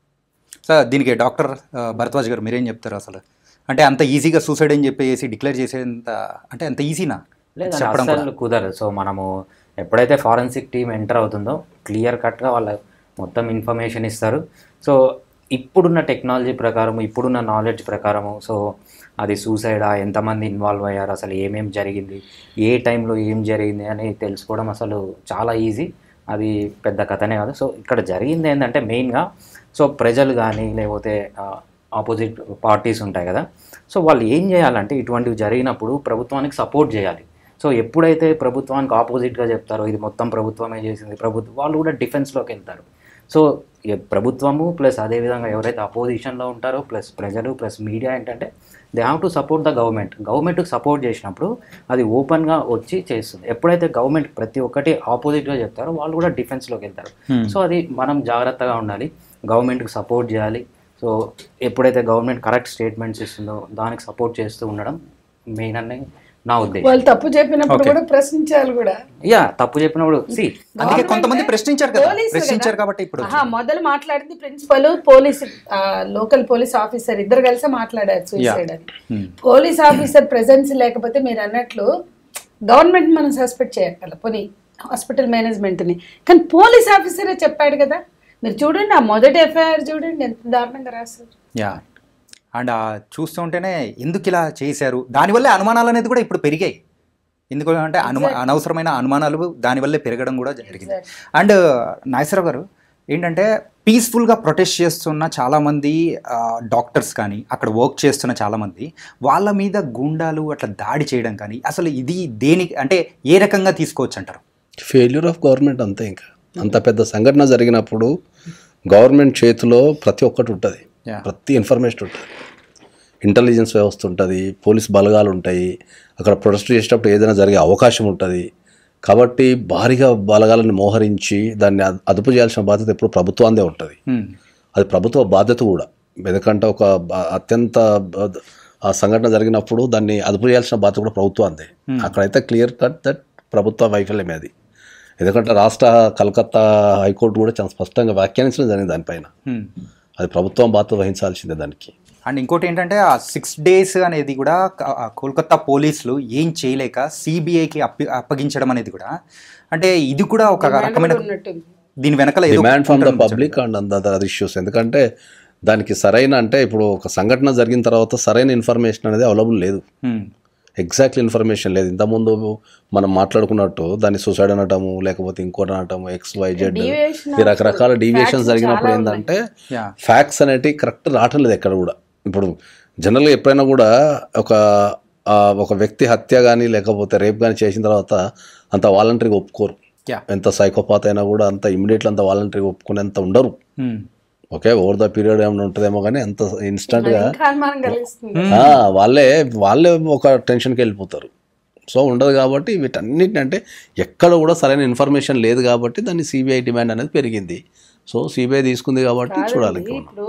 సార్ దీనికి డాక్టర్ ఆ, భరద్వాజ్ గారు మీరేం చెప్తారు అసలు అంటే అంత ఈజీగా సూసైడ్ అని చెప్పేసి డిక్లేర్ చేసేంత అంటే అంత ఈజీనా లేదండి చెప్పడం అస్సలు కుదరదు సో మనము ఎప్పుడైతే ఫారెన్సిక్ టీం ఎంటర్ అవుతుందో క్లియర్ కట్గా వాళ్ళ మొత్తం ఇన్ఫర్మేషన్ ఇస్తారు సో ఇప్పుడున్న టెక్నాలజీ ప్రకారం ఇప్పుడున్న నాలెడ్జ్ ప్రకారము సో అది సూసైడా ఎంతమంది ఇన్వాల్వ్ అయ్యారు అసలు ఏమేం జరిగింది ఏ టైంలో ఏం జరిగింది అని తెలుసుకోవడం అసలు చాలా ఈజీ అది పెద్ద కథనే కాదు సో ఇక్కడ జరిగింది ఏంటంటే మెయిన్గా సో ప్రజలు కానీ లేకపోతే ఆపోజిట్ పార్టీస్ ఉంటాయి కదా సో వాళ్ళు ఏం చేయాలంటే ఇటువంటివి జరిగినప్పుడు ప్రభుత్వానికి సపోర్ట్ చేయాలి సో ఎప్పుడైతే ప్రభుత్వానికి ఆపోజిట్గా చెప్తారో ఇది మొత్తం ప్రభుత్వమే చేసింది ప్రభుత్వం వాళ్ళు కూడా డిఫెన్స్లోకి వెళ్తారు సో ఏ- ప్రభుత్వము ప్లస్ అదేవిధంగా ఎవరైతే అపోజిషన్లో ఉంటారో ప్లస్ ప్రజలు ప్లస్ మీడియా ఏంటంటే they have to support the government గవర్నమెంట్కి సపోర్ట్ చేసినప్పుడు అది ఓపెన్గా వచ్చి చేస్తుంది ఎప్పుడైతే గవర్నమెంట్ ప్రతి ఒక్కటి ఆపోజిట్గా చెప్తారో వాళ్ళు కూడా డిఫెన్స్లోకి వెళ్తారు సో అది మనం జాగ్రత్తగా ఉండాలి గవర్నమెంట్కి సపోర్ట్ చేయాలి సో ఎప్పుడైతే గవర్నమెంట్ కరెక్ట్ స్టేట్మెంట్స్ ఇస్తుందో దానికి సపోర్ట్ చేస్తూ ఉండడం మెయిన్ అని నా ఉద్దేశం వాళ్ళు తప్పు చెప్పినప్పుడు కూడా ప్రశ్నించాలి కూడా యా తప్పు చెప్పినప్పుడు సి అందుకే కొంతమంది ప్రశ్నించారు కదా పోలీసు ప్రశ్నించారు కదా. కాబట్టి ఇప్పుడు ఆహా, మొదలు మాట్లాడింది principal police local police officer ఇద్దరు కలిసి మాట్లాడారు సూసైడ్ అని Hmm. పోలీస్ ఆఫీసర్ ప్రెజెన్స్ లేకపోతే మీరు అన్నట్లు గవర్నమెంట్ మనం సస్పెక్ట్ చేయగల పోనీ హాస్పిటల్ మేనేజ్మెంట్ని కానీ పోలీస్ ఆఫీసరే చెప్పాడు కదా మీరు చూడండి ఆ మొదటి ఎఫ్ఐఆర్ చూడండి ఎంత దారుణంగా రాశారు యా అండ్ ఆ చూస్తుంటేనే ఎందుకు ఇలా చేశారు దానివల్లే అనుమానాలు అనేది కూడా ఇప్పుడు పెరిగాయి ఎందుకు అంటే అనుమా అనవసరమైన అనుమానాలు దానివల్లే పెరగడం కూడా జరిగింది అండ్ నాగేశ్వరరావు గారు ఏంటంటే పీస్ఫుల్గా ప్రొటెస్ట్ చేస్తున్న చాలామంది డాక్టర్స్ కానీ అక్కడ వర్క్ చేస్తున్న చాలామంది వాళ్ళ మీద గుండాలు అట్లా దాడి చేయడం కానీ అసలు ఇది దేనికి అంటే ఏ రకంగా తీసుకోవచ్చు అంటారు ఫెయిల్యూర్ ఆఫ్ గవర్నమెంట్ అంతే ఇంకా అంత పెద్ద సంఘటన జరిగినప్పుడు గవర్నమెంట్ చేతిలో ప్రతి ఒక్కటి ఉంటుంది Yeah. ప్రతి ఇన్ఫర్మేషన్ ఉంటుంది ఇంటెలిజెన్స్ వ్యవస్థ ఉంటుంది పోలీస్ బలగాలు ఉంటాయి అక్కడ ప్రొటెస్ట్ చేసేటప్పుడు ఏదైనా జరిగే అవకాశం ఉంటుంది కాబట్టి భారీగా బలగాలను మోహరించి దాన్ని అద- అదుపు చేయాల్సిన బాధ్యత ఎప్పుడు ప్రభుత్వాందే ఉంటుంది Hmm. అది ప్రభుత్వ బాధ్యత కూడా ఎందుకంటే ఒక బ- అత్యంత బ- ఆ సంఘటన జరిగినప్పుడు దాన్ని అదుపు చేయాల్సిన బాధ్యత కూడా ప్రభుత్వాందే అక్కడైతే క్లియర్ కట్ దట్ ప్రభుత్వ వైఫల్యమే అది ఎందుకంటే రాష్ట్ర కలకత్తా హైకోర్టు కూడా చాలా స్పష్టంగా వ్యాఖ్యానించడం జరిగింది దానిపైన Hmm. అది ప్రభుత్వం బాధ్యత వహించాల్సిందే దానికి అండ్ ఇంకోటి ఏంటంటే ఆ సిక్స్ డేస్ అనేది కూడా క- ఆ కోల్కతా పోలీసులు ఏం చేయలేక సిబిఐకి అప్పి అప్పగించడం అనేది కూడా అంటే ఇది కూడా ఒక రకమైన ఉన్నట్టుంది దీని వెనకాల ఏదో డిమాండ్ ఫ్రమ్ ద ఉంటుంది. పబ్లిక్ అండ్ అదర్ ఇష్యూస్ ఎందుకంటే దానికి సరైన అంటే ఇప్పుడు ఒక సంఘటన జరిగిన తర్వాత సరైన ఇన్ఫర్మేషన్ అనేది అవైలబుల్ లేదు Hmm. ఎగ్జాక్ట్లీ ఇన్ఫర్మేషన్ లేదు ఇంతకుముందు మనం మాట్లాడుకున్నట్టు దాన్ని సూసైడ్ అనటము లేకపోతే ఇంకోటి అనటము ఎక్స్ వై జెడ్ Deviation ఈ రకరకాల డీవియేషన్స్ facts జరిగినప్పుడు చాలా ఏంటంటే Yeah. ఫ్యాక్ట్స్ అనేటివి కరెక్ట్ రావటం లేదు ఎక్కడ కూడా ఇప్పుడు జనరల్గా ఎప్పుడైనా కూడా ఒక ఆ, ఒక వ్యక్తి హత్య కానీ లేకపోతే రేప్ కానీ చేసిన తర్వాత అంత వాలంటరీగా ఒప్పుకోరు Yeah. ఎంత సైకోపాత్ అయినా కూడా అంత ఇమీడియట్లీ అంత వాలంటరీగా ఒప్పుకునేంత ఉండరు Hmm. Okay over the period ఏమైనా ఉంటుందేమో కానీ అంత ఇన్స్టంట్గా ఇంకా అనుమానం కలిగిస్తుంది ఆ, వాళ్ళే వాళ్ళే ఒక టెన్షన్కి వెళ్ళిపోతారు సో ఉండదు కాబట్టి వీటన్నిటిని అంటే ఎక్కడ కూడా సరైన ఇన్ఫర్మేషన్ లేదు కాబట్టి దాన్ని సిబిఐ డిమాండ్ అనేది పెరిగింది సో సిబిఐ తీసుకుంది కాబట్టి చూడాలి ఇంకా మనం. ఇప్పుడు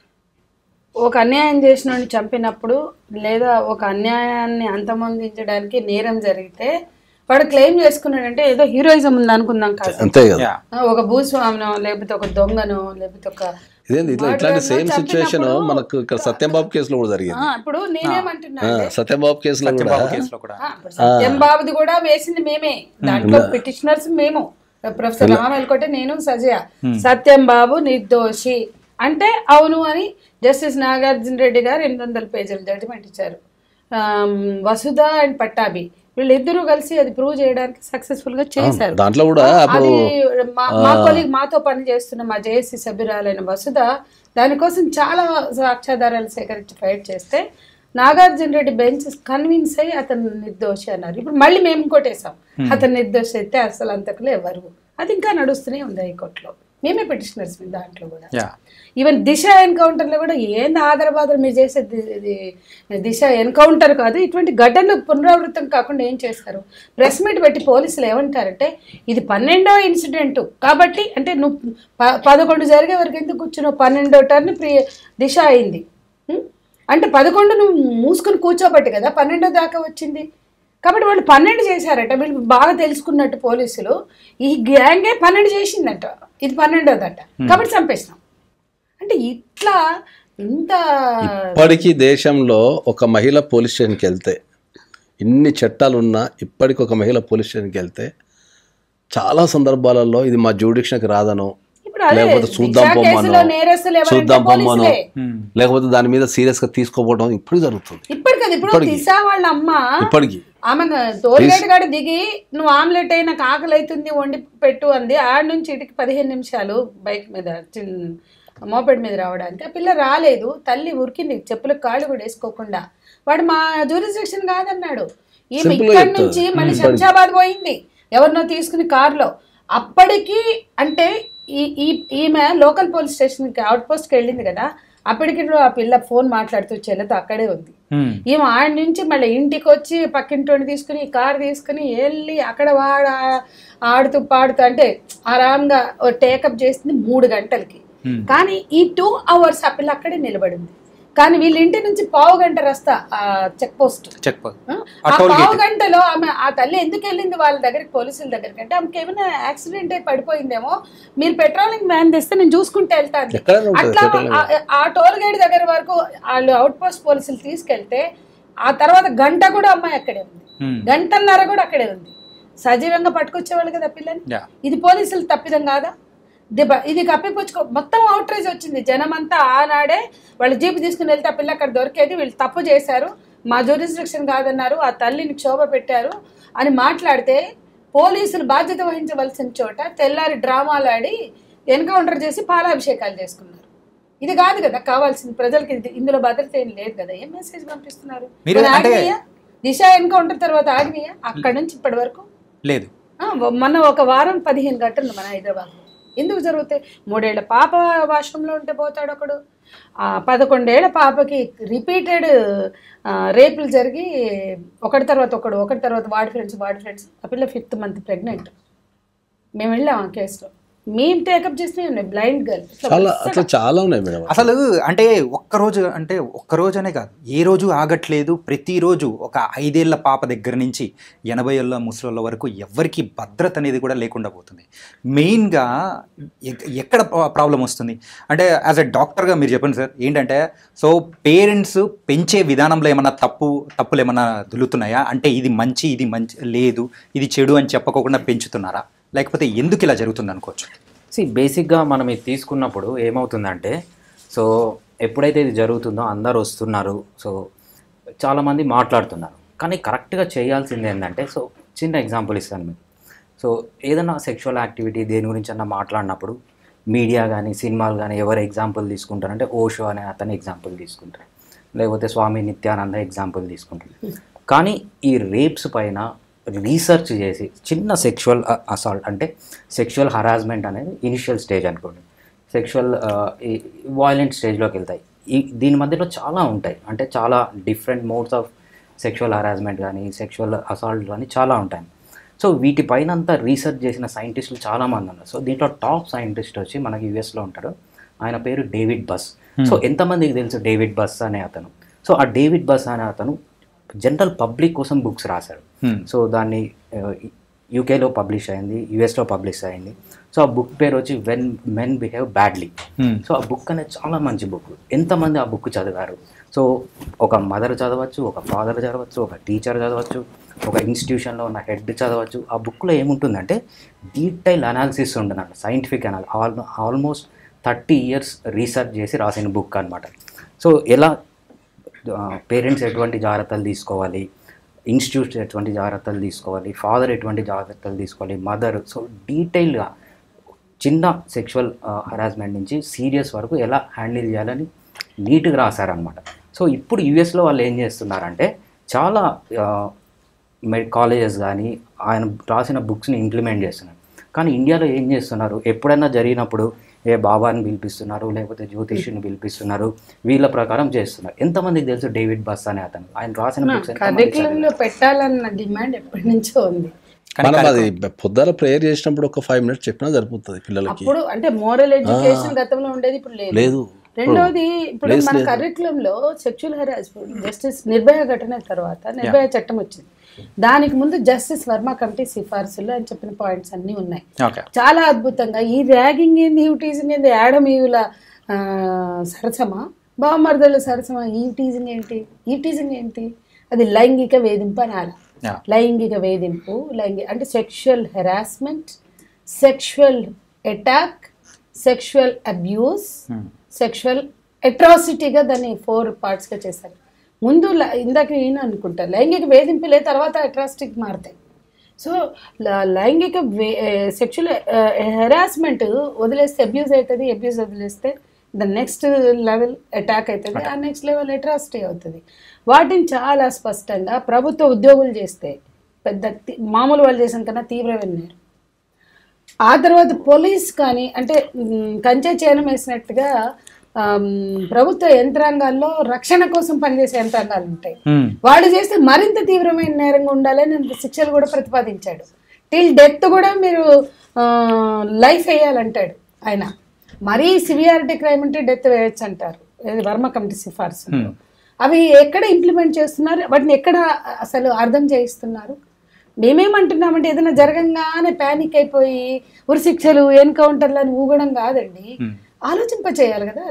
ఒక అన్యాయం చేసిన వాడిని చంపినప్పుడు లేదా ఒక అన్యాయాన్ని అంతమొందించడానికి నేరం జరిగితే వాడు క్లెయిమ్ చేసుకున్నాడంటే ఏదో హీరోయిజం ఉంది అనుకుందాం కాదు అంతే కదా Yeah. ఒక భూస్వామినో లేకపోతే ఒక దొంగనో లేకపోతే ఒక ఇదేంది ఇట్లా ఇట్లాంటి సేమ్ సిచ్యువేషన్ మనకు ఇక్కడ సత్యంబాబు కేసులో కూడా ఆ, జరిగింది ఇప్పుడు నేనేమంటున్నా ఆ, సత్యంబాబు కేసులో కూడా చంద్రబాబు కేసులో కూడా ఆ, ఇప్పుడు సత్యం బాబుది కూడా వేసింది మేమే దాంట్లో పిటిషనర్స్ మేము ప్రొఫెసర్ రామేల్కోటే నేను సజయ సత్యం బాబు నిర్దోషి అంటే అవును అని జస్టిస్ నాగార్జున రెడ్డి గారు ఎనిమిది వందల పేజీల జడ్జిమెంట్ ఇచ్చారు ఆమ్, వసుధ అండ్ పట్టాభి వీళ్ళిద్దరూ కలిసి అది ప్రూవ్ చేయడానికి సక్సెస్ఫుల్ గా చేశారు దాంట్లో కూడా అప్పుడు అది మా మా కొలీగ్ మాతో పని చేస్తున్న మా జేఏసీ సభ్యురాలైన వసుధ దానికోసం చాలా సాక్ష్యాధారాలు సేకరించి ఫైట్ చేస్తే నాగార్జున రెడ్డి బెంచ్ కన్విన్స్ అయ్యి అతను నిర్దోషి అన్నారు ఇప్పుడు మళ్ళీ మేము కొట్టేశాం అతను నిర్దోషి అయితే అసలు అంతకులు ఎవరు అది ఇంకా నడుస్తూనే ఉంది హైకోర్టులో మేమే పిటిషనర్స్ మీ దాంట్లో కూడా యా ఈవెన్ దిశ ఎన్కౌంటర్లో కూడా ఏంది ఆధారబాధలు మీరు చేసే ది- ఇది దిశ ఎన్కౌంటర్ కాదు ఇటువంటి ఘటనలు పునరావృతం కాకుండా ఏం చేస్తారు ప్రెస్ మీట్ పెట్టి పోలీసులు ఏమంటారంటే ఇది పన్నెండో ఇన్సిడెంట్ కాబట్టి అంటే నువ్వు ప- పదకొండు జరిగే వరకు ఎందుకు కూర్చున్నావు పన్నెండో టర్న్ ప్రి దిశ అయింది ఉం? అంటే పదకొండు నువ్వు మూసుకుని కూర్చోబట్టి కదా పన్నెండో దాకా వచ్చింది కాబట్టి వాళ్ళు పన్నెండు చేశారట వీళ్ళు బాగా తెలుసుకున్నట్టు పోలీసులు ఈ గ్యాంగే పన్నెండు చేసిందట ఇది పన్నెండోదట కాబట్టి చంపేసినాం అంటే ఇట్లా ఇంత ఇప్పటికీ దేశంలో ఒక మహిళ పోలీస్ స్టేషన్కి వెళ్తే ఇన్ని చట్టాలు ఉన్నా ఇప్పటికి ఒక మహిళ పోలీస్ స్టేషన్కి వెళ్తే చాలా సందర్భాలలో ఇది మా జ్యూడిక్షన్కి రాదనో ఇప్పుడు అదే లేకపోతే చూద్దాం దిశ పొమ్మనో కేసులో నేరస్తులు ఎవరంటే చూద్దాం పొమ్మనో పోలీసులే. లేకపోతే దాని మీద సీరియస్గా తీసుకోపోవడం ఇప్పుడు జరుగుతుంది ఇప్పటి కదా ఇప్పుడు ఇప్పటికి. దిశ వాళ్ళ అమ్మ ఇప్పటికీ ఆమె టోల్గేట్ కాడ దిగి నువ్వు ఆమ్లెట్ అయినా ఆకలి అవుతుంది వండి పెట్టు అంది ఆడ నుంచి ఇటుకి పదిహేను నిమిషాలు బైక్ మీద చిన్న మోపెడ్ మీద రావడానికి ఆ పిల్ల రాలేదు తల్లి ఉరికింది చెప్పులకు కాళ్ళు కూడా వేసుకోకుండా వాడు మా జ్యూరిస్డిక్షన్ కాదన్నాడు ఈమె Simple గా ఇక్కడి చెప్తారు. నుంచి మళ్ళీ శంషాబాద్ పోయింది ఎవరినో తీసుకుని కారులో అప్పటికి అంటే ఈ ఈ ఈమె లోకల్ పోలీస్ స్టేషన్కి అవుట్ పోస్ట్కి వెళ్ళింది కదా అప్పటికి ఆ పిల్ల ఫోన్ మాట్లాడుతూ చెల్లెతో అక్కడే ఉంది ఈమె ఆడ నుంచి మళ్ళీ ఇంటికి వచ్చి పక్కింటోని తీసుకుని కార్ తీసుకుని వెళ్ళి అక్కడ వాడ ఆడుతూ పాడుతూ అంటే ఆరాంగా టేకప్ చేసింది మూడు గంటలకి కానీ ఈ టూ అవర్స్ ఆ పిల్ల అక్కడే నిలబడింది కానీ వీళ్ళ ఇంటి నుంచి పావు గంట రస్తా చెక్ పోస్ట్ చెక్ ఆ ఆ టోల్ పావు గేట్. గంటలో ఆమె ఆ తల్లి ఎందుకు వెళ్ళింది వాళ్ళ దగ్గరికి పోలీసుల దగ్గరికి అంటే ఆమెకి ఏమైనా యాక్సిడెంట్ అయి పడిపోయిందేమో మీరు పెట్రోలింగ్ వ్యాన్ తెస్తే నేను చూసుకుంటే వెళ్తాను ఎక్కడైనా ఉంటుంది అట్లా petrolling ఆ- ఆ టోల్ గేట్ దగ్గర వరకు వాళ్ళు అవుట్ పోస్ట్ పోలీసులు తీసుకెళ్తే ఆ తర్వాత గంట కూడా అమ్మాయి అక్కడే ఉంది గంటన్నర కూడా అక్కడే ఉంది సజీవంగా పట్టుకొచ్చేవాళ్ళు కదా పిల్లని యా ఇది పోలీసులు తప్పిదం కాదా దిబ ఇది కప్పిపుచ్చుకో మొత్తం అవుట్రేజ్ వచ్చింది జనం అంతా ఆనాడే వాళ్ళు జీపు తీసుకుని వెళ్తే ఆ పిల్ల అక్కడ దొరికేది వీళ్ళు తప్పు చేశారు మా జ్యూరిస్డిక్షన్ కాదన్నారు ఆ తల్లిని క్షోభ పెట్టారు అని మాట్లాడితే పోలీసులు బాధ్యత వహించవలసిన చోట తెల్లారి డ్రామాలు ఆడి ఎన్కౌంటర్ చేసి పాలాభిషేకాలు చేసుకున్నారు ఇది కాదు కదా కావాల్సింది ప్రజలకి ఇది- ఇందులో భద్రత ఏం లేదు కదా ఏం మెసేజ్ పంపిస్తున్నారు మీరు మరి అంటే- ఆగినాయా దిశ ఎన్కౌంటర్ తర్వాత ఆగినాయా అక్కడి నుంచి ఇప్పటి వరకు లేదు ఆ, మొన్న ఒక వారం పదిహేను ఘటనలు మన హైదరాబాద్లో ఎందుకు జరుగుతాయి మూడేళ్ల పాప వాష్రూమ్లో ఉంటే పోతాడు ఒకడు ఆ, పదకొండేళ్ల పాపకి రిపీటెడ్ రేపులు జరిగి ఒకటి తర్వాత ఒకడు ఒకటి తర్వాత వాడి ఫ్రెండ్స్ వాడి ఫ్రెండ్స్ ఆ పిల్ల ఫిఫ్త్ మంత్ ప్రెగ్నెంట్ మేము వెళ్ళాం ఆ కేసులో మేము టేకప్ చేసినవి ఉన్నాయి బ్లైండ్ గర్ల్ చాలా అట్లా చాలా ఉన్నాయి మేడం అసలు అంటే ఒక్కరోజు అంటే ఒక్కరోజు అనే కాదు ఏ రోజు ఆగట్లేదు ప్రతిరోజు ఒక ఐదేళ్ల పాప దగ్గర నుంచి ఎనభై ఏళ్ళ ముసలోళ్ళ వరకు ఎవరికి భద్రత అనేది కూడా లేకుండా పోతుంది మెయిన్గా ఎక్- ఎక్కడ ప్రాబ్లం వస్తుంది అంటే యాజ్ ఎ డాక్టర్గా మీరు చెప్పండి సార్ ఏంటంటే సో పేరెంట్స్ పెంచే విధానంలో ఏమన్నా తప్పు తప్పులు ఏమన్నా దులుతున్నాయా అంటే ఇది మంచి ఇది మంచి లేదు ఇది చెడు అని చెప్పకోకుండా పెంచుతున్నారా లేకపోతే ఎందుకు ఇలా జరుగుతుంది అనుకోవచ్చు సి బేసిక్గా మనం ఇది తీసుకున్నప్పుడు ఏమవుతుందంటే సో ఎప్పుడైతే ఇది జరుగుతుందో అందరు వస్తున్నారు సో చాలామంది మాట్లాడుతున్నారు కానీ కరెక్ట్గా చేయాల్సింది ఏంటంటే సో చిన్న ఎగ్జాంపుల్ ఇస్తాను మీకు సో ఏదైనా సెక్షువల్ యాక్టివిటీ దేని గురించి అన్నా మాట్లాడినప్పుడు మీడియా కానీ సినిమాలు కానీ ఎవరు ఎగ్జాంపుల్ తీసుకుంటారంటే ఓషో అనే అతని ఎగ్జాంపుల్ తీసుకుంటారు లేకపోతే స్వామి నిత్యానంద ఎగ్జాంపుల్ తీసుకుంటారు కానీ ఈ రేప్స్ పైన రీసెర్చ్ చేసి చిన్న సెక్షువల్ అసాల్ట్ అంటే సెక్షువల్ హరాస్మెంట్ అనేది ఇనిషియల్ స్టేజ్ అనుకోండి సెక్షువల్ వాయిలెంట్ స్టేజ్లోకి వెళ్తాయి ఈ దీని మధ్యలో చాలా ఉంటాయి అంటే చాలా different modes of sexual harassment కానీ సెక్షువల్ అసాల్ట్ కానీ చాలా ఉంటాయి సో వీటిపైన అంతా రీసెర్చ్ చేసిన సైంటిస్టులు చాలామంది ఉన్నారు సో దీంట్లో టాప్ సైంటిస్ట్ వచ్చి మనకి యూఎస్లో ఉంటాడు ఆయన పేరు డేవిడ్ బస్ సో ఎంతమందికి తెలుసు డేవిడ్ బస్ అనే అతను సో ఆ డేవిడ్ బస్ అనే అతను జనరల్ పబ్లిక్ కోసం బుక్స్ రాశాడు Hmm. సో దాన్ని యూకేలో పబ్లిష్ అయింది యుఎస్లో పబ్లిష్ అయింది సో ఆ బుక్ పేరు వచ్చి when men behave badly Hmm. So ఆ బుక్ అనేది చాలా మంచి బుక్ ఎంతమంది ఆ బుక్ చదివారు సో ఒక మదర్ చదవచ్చు ఒక ఫాదర్ చదవచ్చు ఒక టీచర్ చదవచ్చు ఒక ఇన్స్టిట్యూషన్లో ఉన్న హెడ్ చదవచ్చు ఆ బుక్లో ఏముంటుందంటే డీటెయిల్ అనాలిసిస్ ఉంటుందంట scientific analysis all almost thirty years research చేసి రాసిన బుక్ అనమాట సో ఎలా పేరెంట్స్ ఎటువంటి జాగ్రత్తలు తీసుకోవాలి ఇన్స్టిట్యూట్ ఎటువంటి జాగ్రత్తలు తీసుకోవాలి ఫాదర్ ఎటువంటి జాగ్రత్తలు తీసుకోవాలి మదర్ సో డీటెయిల్గా చిన్న సెక్షువల్ హరాస్మెంట్ నుంచి సీరియస్ వరకు ఎలా హ్యాండిల్ చేయాలని నీట్గా రాశారనమాట సో ఇప్పుడు యుఎస్లో వాళ్ళు ఏం చేస్తున్నారంటే చాలా మె కాలేజెస్ కానీ ఆయన రాసిన బుక్స్ని ఇంప్లిమెంట్ చేస్తున్నారు కానీ ఇండియాలో ఏం చేస్తున్నారు ఎప్పుడైనా జరిగినప్పుడు ఏ బాబాని పిలిపిస్తున్నారు లేకపోతే జ్యోతిష్యుని పిలిపిస్తున్నారు వీళ్ళ ప్రకారం చేస్తున్నారు ఎంతమందికి తెలుసు డేవిడ్ బస్ అనే అతను ఆయన రాసిన బుక్స్ కరికులంలో పెట్టాలన్న డిమాండ్ ఎప్పటి నుంచో ఉంది మనం అది పొద్దున ప్రేయర్ చేసినప్పుడు ఒక ఫైవ్ మినిట్స్ చెప్పినా సరిపోతుంది పిల్లలకి అప్పుడు అంటే మోరల్ ఎడ్యుకేషన్ గతంలో ఉండేది ఇప్పుడు లేదు లేదు రెండోది ఇప్పుడు మన కరికులంలో సెక్షువల్ హెరాస్మెంట్ జస్టిస్ నిర్భయ ఘటన తర్వాత నిర్భయ చట్టం వచ్చింది దానికి ముందు జస్టిస్ వర్మ కమిటీ సిఫార్సులు అని చెప్పిన పాయింట్స్ అన్నీ ఉన్నాయి ఓకే చాలా అద్భుతంగా ఈ ర్యాగింగ్ ఏంది ఈ టీజింగ్ ఏంది యాడమీయుల ఆ, సరసమా బావమర్దల సరసమా ఈ టీజింగ్ ఏంటి ఈ టీజింగ్ ఏంటి అది లైంగిక వేధింపు అనాలి Yeah. లైంగిక వేధింపు లైంగిక అంటే sexual harassment sexual attack sexual abuse sexual అట్రాసిటీగా దాన్ని ఫోర్ పార్ట్స్గా చేశారు ముందు ల- ఇందాక నేను అనుకుంటా లైంగిక వేధింపులే తర్వాత అట్రాసిటీకి మారుతాయి సో ల- లైంగిక సెక్షువల్ హెరాస్మెంట్ వదిలేస్తే అబ్యూస్ అవుతుంది అబ్యూస్ వదిలేస్తే ద నెక్స్ట్ లెవెల్ అటాక్ అవుతుంది ఆ నెక్స్ట్ లెవెల్ అట్రాసిటీ అవుతుంది వాటిని చాలా స్పష్టంగా ప్రభుత్వ ఉద్యోగులు చేస్తే పెద్ద తి- మామూలు వాళ్ళు చేసిన కన్నా తీవ్రమైన నేరం ఆ తర్వాత పోలీస్ కానీ అంటే మ్, కంచె చేనం వేసినట్టుగా ఆమ్, ప్రభుత్వ యంత్రాంగాల్లో రక్షణ కోసం పనిచేసే యంత్రాంగాలు ఉంటాయి వాళ్ళు చేస్తే మరింత తీవ్రమైన నేరంగా ఉండాలని అంత శిక్షలు కూడా ప్రతిపాదించాడు టిల్ డెత్ కూడా మీరు లైఫ్ వేయాలంటాడు ఆయన మరీ సివియారిటీ క్రైమ్ అంటే డెత్ వేయొచ్చు అంటారు ఇది వర్మ కమిటీ సిఫార్సు అవి ఎక్కడ ఇంప్లిమెంట్ చేస్తున్నారు వాటిని ఎక్కడ అసలు అర్థం చేయిస్తున్నారు మేమేమంటున్నామంటే ఏదైనా జరగంగానే ప్యానిక్ అయిపోయి ఉరి శిక్షలు ఎన్కౌంటర్లు అని ఊగడం కాదండి ఆలోచింప చేయాలి కదా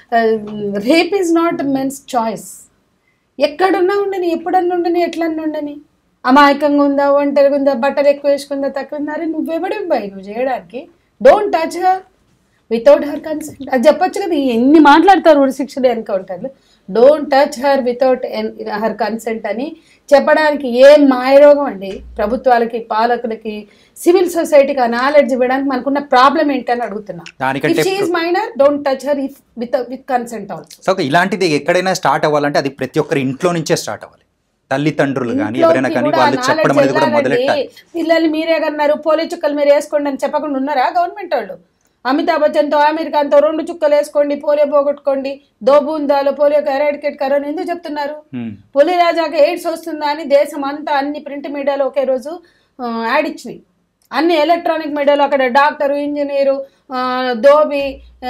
rape is not men's choice ఎక్కడున్నా ఉండని ఎప్పుడన్నా ఉండని ఎట్లన్నా ఉండని అమాయకంగా ఉందా ఒంటరిగా ఉందా బట్టలు ఎక్కువ వేసుకుందా తక్కువ ఉందా అరే నువ్వెవడి బాయ్ నువ్వు చేయడానికి don't touch her without her consent అది చెప్పొచ్చు కదా ఎన్ని మాట్లాడతారు ఉరి శిక్షలు ఎన్కౌంటర్లు don't touch her without her consent అని చెప్పడానికి ఏం మాయరోగం అండి ప్రభుత్వాలకి పాలకులకి సివిల్ సొసైటీకి ఆ నాలెడ్జ్ ఇవ్వడానికి మనకున్న ప్రాబ్లం ఏంటని అడుగుతున్నా దానికంటే if she minor don't touch her if with with consent also so ఇలాంటిది ఎక్కడైనా స్టార్ట్ అవ్వాలంటే అది ప్రతి ఒక్కరి ఇంట్లో నుంచే స్టార్ట్ అవ్వాలి తల్లిదండ్రులు కానీ ఎవరైనా కానీ వాళ్ళు చెప్పడం అనేది కూడా మొదలెట్టాలి పిల్లలు మీరే కన్నారు పోలీ చుక్కలు మీరు వేసుకోండి అని చెప్పకుండా ఉన్నారా గవర్నమెంట్ వాళ్ళు అమితాబ్ బచ్చన్తో ఆమీర్ ఖాన్తో రెండు చుక్కలు వేసుకోండి పోలియో పోగొట్టుకోండి దోబూందాలో పోలియోకి ఎరాడికేట్ కరోనా ఎందుకు చెప్తున్నారు Hmm. పులి రాజాకి ఎయిడ్స్ వస్తుందా అని దేశం అంతా అన్ని ప్రింట్ మీడియాలో ఒకే రోజు ఆ, యాడ్ ఇచ్చినాయి అన్ని ఎలక్ట్రానిక్ మీడియాలో అక్కడ డాక్టరు ఇంజనీరు ఆ, దోబి ఆ,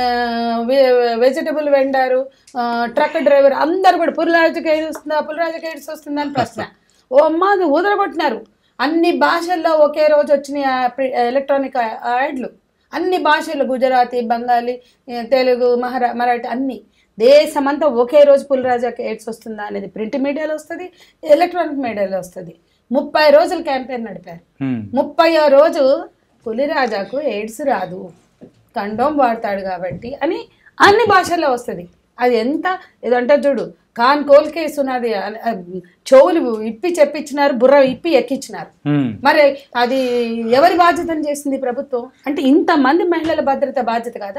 వె- వెజిటబుల్ వెండారు ఆ, ట్రక్ డ్రైవర్ అందరు కూడా పులిరాజుకి ఎయిడ్స్ వస్తుందా పులిరాజుకి ఎయిడ్స్ వస్తుందా అని ప్రశ్న ఓ అమ్మ అది ఊదరగొట్టినారు అన్ని భాషల్లో ఒకే రోజు వచ్చినాయి ఆ ప్రి- ఎలక్ట్రానిక్ ఆ- యాడ్లు అన్ని భాషలు గుజరాతీ బెంగాలీ ఏ, తెలుగు మహారా మరాఠీ అన్ని దేశమంతా ఒకే రోజు పులిరాజాకి ఎయిడ్స్ వస్తుందా అనేది ప్రింట్ మీడియాలో వస్తుంది ఎలక్ట్రానిక్ మీడియాలో వస్తుంది ముప్పై రోజులు క్యాంపెయిన్ నడిపారు Hmm. ముప్పై రోజు పులిరాజాకు ఎయిడ్స్ రాదు కండోమ్ వాడతాడు కాబట్టి అని అన్ని భాషల్లో వస్తుంది అది ఎంత ఏదంటే చూడు కాన్ కోల్ కేసు ఉన్నది అ- అ- చెవులు ఇప్పి చెప్పించినారు బుర్ర ఇప్పి ఎక్కించినారు Hmm. మరి అది ఎవరి బాధ్యతను చేసింది ప్రభుత్వం అంటే ఇంతమంది మహిళల భద్రత బాధ్యత కాదా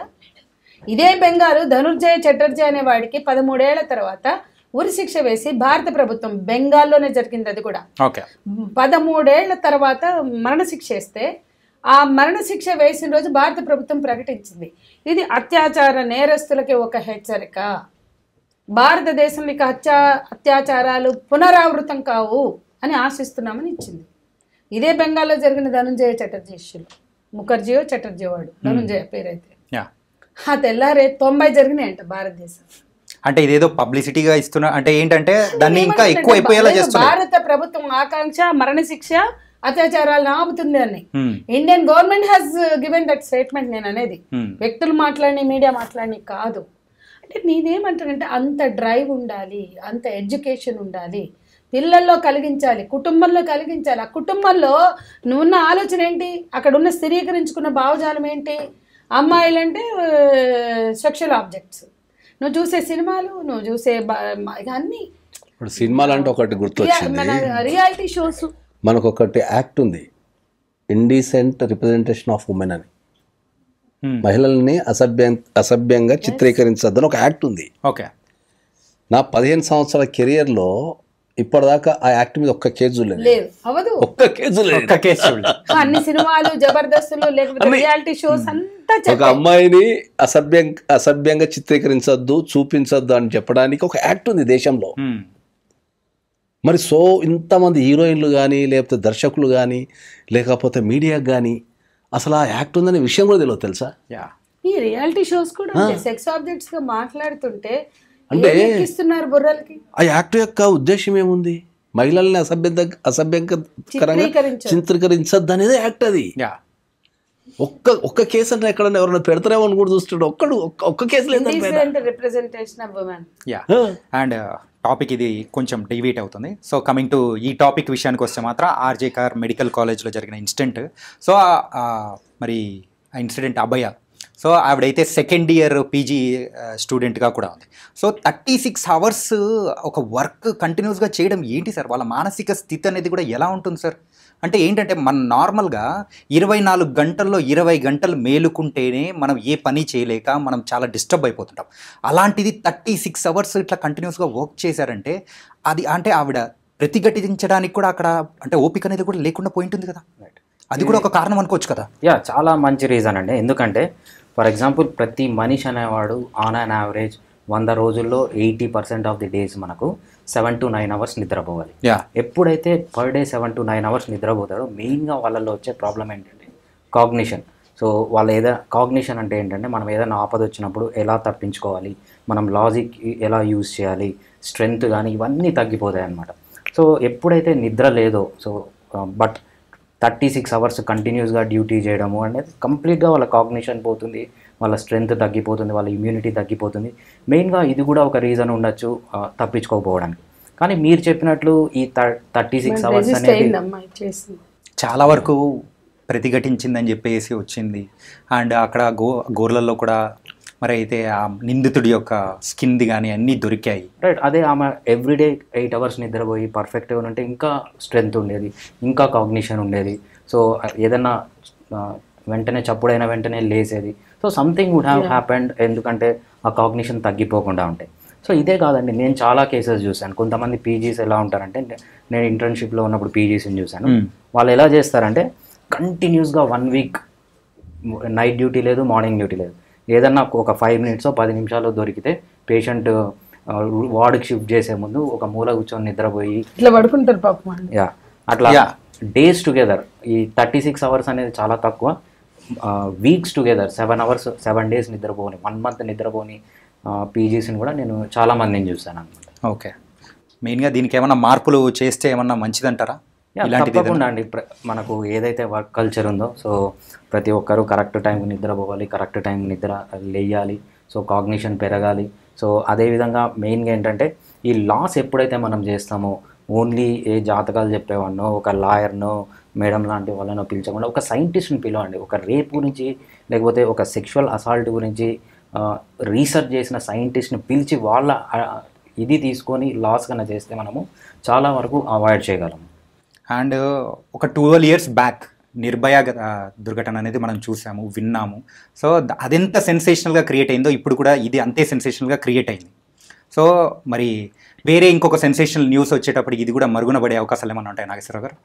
ఇదే బెంగాలు ధనుర్జయ చటర్జీ అనే వాడికి పదమూడేళ్ల తర్వాత ఉరి శిక్ష వేసి భారత ప్రభుత్వం బెంగాల్లోనే జరిగింది అది కూడా ఓకే పదమూడేళ్ల తర్వాత మరణశిక్ష వేస్తే ఆ మరణశిక్ష వేసిన రోజు భారత ప్రభుత్వం ప్రకటించింది ఇది అత్యాచార నేరస్తులకి ఒక హెచ్చరిక భారతదేశంలో ఇక హత్యా అత్యాచారాలు పునరావృతం కావు అని ఆశిస్తున్నామని ఇచ్చింది ఇదే బెంగాల్లో జరిగిన ధనుంజయ చటర్జీ ఇష్యూలో ముఖర్జీయో చటర్జీ వాడు ధనుంజయ పేరైతే యా ఆ తెల్లారే తొంభై జరిగినాయంట భారతదేశం అంటే ఇదేదో పబ్లిసిటీగా ఇస్తున్నా అంటే ఏంటంటే దాన్ని ఇంకా ఎక్కువ అయిపోయేలా లేదు, చేస్తున్నారు భారత ప్రభుత్వం ఆకాంక్ష మరణశిక్ష అత్యాచారాలను ఆపుతుంది అని Hmm. Indian government has given that statement నేను అనేది Hmm. వ్యక్తులు మాట్లాడి మీడియా మాట్లాడి కాదు అంటే నేనేమంటానంటే అంత డ్రైవ్ ఉండాలి అంత ఎడ్యుకేషన్ ఉండాలి పిల్లల్లో కలిగించాలి కుటుంబంలో కలిగించాలి ఆ కుటుంబంలో నువ్వున్న ఆలోచన ఏంటి అక్కడ ఉన్న స్థిరీకరించుకున్న భావజాలం ఏంటి అమ్మాయిలంటే సెక్షువల్ ఆబ్జెక్ట్స్ నువ్వు చూసే సినిమాలు నువ్వు చూసే బ- మ- ఇక అన్నీ ఇప్పుడు సినిమాలు అంటే ఒకటి రియా- గుర్తొచ్చింది మన రియాలిటీ షోస్ మనకు ఒకటి యాక్ట్ ఉంది ఇండీసెంట్ రిప్రజెంటేషన్ ఆఫ్ ఉమెన్ అని Hmm. మహిళల్ని అసభ్యం అసభ్యంగా చిత్రీకరించద్దని ఒక యాక్ట్ ఉంది ఓకే నా పదిహేను సంవత్సరాల కెరియర్లో ఇప్పటిదాకా ఆ యాక్ట్ మీద ఒక్క కేసు లేదు లేదు అవదు ఒక్క కేసు లేదు ఒక్క కేసు చూడలేదు. అన్ని సినిమాలు జబర్దస్తులు లేకపోతే రియాలిటీ షోస్ అంతా ఒక చెప్పాయి. అమ్మాయిని అసభ్యం అసభ్యంగా చిత్రీకరించొద్దు చూపించొద్దు అని చెప్పడానికి ఒక యాక్ట్ ఉంది దేశంలో Hmm. మరి సో ఇంతమంది హీరోయిన్లు కానీ లేకపోతే దర్శకులు కానీ లేకపోతే మీడియాకి కానీ అసలు ఆ యాక్ట్ ఉందనే విషయం కూడా తెలియదు తెలుసా Yeah. ఈ రియాలిటీ షోస్ కూడా సెక్స్ ఆబ్జెక్ట్స్ గా మాట్లాడుతుంటే అంటే- ఏం ఎక్కిస్తున్నారు బుర్రలకి ఆ యాక్ట్ యొక్క ఉద్దేశం ఏముంది మహిళల్ని అసభ్యంగా అసభ్యంకరంగా చిత్రీకరించొద్దు. చిత్రీకరించద్దు అనేది యాక్ట్ అది Yeah. ఒక్క ఒక్క కేసు అంటే ఎక్కడన్నా ఎవరైనా పెడతారేమో అని కూడా చూస్తాడు ఒక్కడు ఒక్క ఒక్క కేసు లేదని పైన. Decent representation of women yeah ఆ. అండ్ టాపిక్ ఇది కొంచెం డివీట్ అవుతుంది సో కమింగ్ టు ఈ టాపిక్ విషయానికి వస్తే మాత్రం ఆర్జే కార్ మెడికల్ కాలేజ్లో జరిగిన ఇన్సిడెంట్ సో మరి ఆ ఇన్సిడెంట్ అభయ సో ఆవిడైతే సెకండ్ ఇయర్ పీజీ స్టూడెంట్గా కూడా ఉంది సో థర్టీ సిక్స్ అవర్స్ ఒక వర్క్ కంటిన్యూస్గా చేయడం ఏంటి సార్ వాళ్ళ మానసిక స్థితి అనేది కూడా ఎలా ఉంటుంది సార్ అంటే ఏంటంటే మనం నార్మల్గా ఇరవై నాలుగు గంటల్లో ఇరవై గంటలు మేలుకుంటేనే మనం ఏ పని చేయలేక మనం చాలా డిస్టర్బ్ అయిపోతుంటాం అలాంటిది థర్టీ సిక్స్ అవర్స్ ఇట్లా కంటిన్యూస్గా వర్క్ చేశారంటే అది అంటే ఆవిడ ప్రతిఘటించడానికి కూడా అక్కడ అంటే ఓపిక అనేది కూడా లేకుండా పోయి ఉంటుంది కదా అది కూడా ఒక కారణం అనుకోవచ్చు కదా యా చాలా మంచి రీజన్ అండి ఎందుకంటే ఫర్ ఎగ్జాంపుల్ ప్రతి మనిషి అనేవాడు ఆన్ అన్ యావరేజ్ వంద రోజుల్లో eighty percent of the days మనకు సెవెన్ టు నైన్ అవర్స్ నిద్రపోవాలి యా ఎప్పుడైతే per day seven to nine hours నిద్రపోతాడో మెయిన్గా వాళ్ళలో వచ్చే ప్రాబ్లం ఏంటంటే కాగ్నిషన్ సో వాళ్ళ ఏదైనా కాగ్నిషన్ అంటే ఏంటంటే మనం ఏదైనా ఆపద వచ్చినప్పుడు ఎలా తప్పించుకోవాలి మనం లాజిక్ ఎలా యూజ్ చేయాలి స్ట్రెంగ్త్ కానీ ఇవన్నీ తగ్గిపోతాయి అన్నమాట సో ఎప్పుడైతే నిద్ర లేదో so but thirty six hours కంటిన్యూస్గా డ్యూటీ చేయడము అనేది కంప్లీట్గా వాళ్ళ కాగ్నిషన్ పోతుంది వాళ్ళ స్ట్రెంగ్త్ తగ్గిపోతుంది వాళ్ళ ఇమ్యూనిటీ తగ్గిపోతుంది మెయిన్గా ఇది కూడా ఒక రీజన్ ఉండొచ్చు ఆ, తప్పించుకోకపోవడానికి కానీ మీరు చెప్పినట్లు ఈ థర్టీ సిక్స్ అవర్స్ రెజిస్ట్ అనేది అయింది అమ్మాయి చేసింది చాలా వరకు ప్రతిఘటించిందని చెప్పేసి వచ్చింది అండ్ అక్కడ గో గోర్లలో కూడా మరి అయితే ఆ నిందితుడి యొక్క స్కిన్ది కానీ అన్నీ దొరికాయి రైట్ అదే ఆమె ఎవ్రీడే ఎయిట్ అవర్స్ నిద్రపోయి పర్ఫెక్ట్గా ఉంటే ఇంకా స్ట్రెంగ్త్ ఉండేది ఇంకా కాగ్నిషన్ ఉండేది సో ఏదన్నా ఆ, వెంటనే చప్పుడైన వెంటనే లేసేది so something would have happened ఎందుకంటే ఆ కాగ్నిషన్ తగ్గిపోకుండా ఉంటాయి సో ఇదే కాదండి నేను చాలా కేసెస్ చూశాను కొంతమంది పీజీస్ ఎలా ఉంటారంటే నే- నేను ఇంటర్న్షిప్లో ఉన్నప్పుడు పీజీస్ని చూశాను Hmm. వాళ్ళు ఎలా చేస్తారంటే కంటిన్యూస్గా వన్ వీక్ నైట్ డ్యూటీ లేదు మార్నింగ్ డ్యూటీ లేదు ఏదన్నా ఒక ఫైవ్ మినిట్స్ పది నిమిషాలు దొరికితే పేషెంట్ వార్డుకి షిఫ్ట్ చేసే ముందు ఒక మూల కూర్చొని నిద్రపోయి ఇట్లా పడుకుంటారు పాపం వాళ్ళు యా అట్లా Yeah. డేస్ టుగెదర్ ఈ థర్టీ సిక్స్ అవర్స్ అనేది చాలా తక్కువ weeks together seven hours seven days నిద్రపోని వన్ మంత్ నిద్రపోని పీజీస్ని కూడా నేను చాలా మందిని చూశాను అనమాట ఓకే మెయిన్గా దీనికి ఏమన్నా మార్పులు చేస్తే ఏమన్నా మంచిదంటారా ఇలాంటిది తప్పకుండా అండి ప్ర- మనకు ఏదైతే వర్క్ కల్చర్ ఉందో సో ప్రతి ఒక్కరూ కరెక్ట్ టైంకి నిద్రపోవాలి కరెక్ట్ టైం నిద్ర లేయాలి సో కాగ్నిషన్ పెరగాలి సో అదేవిధంగా మెయిన్గా ఏంటంటే ఈ లాస్ ఎప్పుడైతే మనం చేస్తామో ఓన్లీ ఏ జాతకాలు చెప్పేవాడినో ఒక లాయర్నో మేడం లాంటి వాళ్ళనో పిలిచకుండా ఒక సైంటిస్ట్ని పిలవండి ఒక రేప్ గురించి లేకపోతే ఒక సెక్షువల్ అసాల్ట్ గురించి రీసెర్చ్ చేసిన సైంటిస్ట్ని పిలిచి వాళ్ళ ఆ, ఇది తీసుకొని లాస్ కన్నా చేస్తే మనము చాలా వరకు అవాయిడ్ చేయగలము అండ్ ఒక ట్వెల్వ్ ఇయర్స్ బ్యాక్ నిర్భయ గ- ఆ, దుర్ఘటన అనేది మనం చూసాము విన్నాము సో ద- అదెంత సెన్సేషనల్గా క్రియేట్ అయిందో ఇప్పుడు కూడా ఇది అంతే సెన్సేషనల్గా క్రియేట్ అయింది సో మరి వేరే ఇంకొక సెన్సేషనల్ న్యూస్ వచ్చేటప్పటికి ఇది కూడా మరుగున పడే అవకాశాలు ఏమైనా ఉంటాయి నాగేశ్వరరావు గారు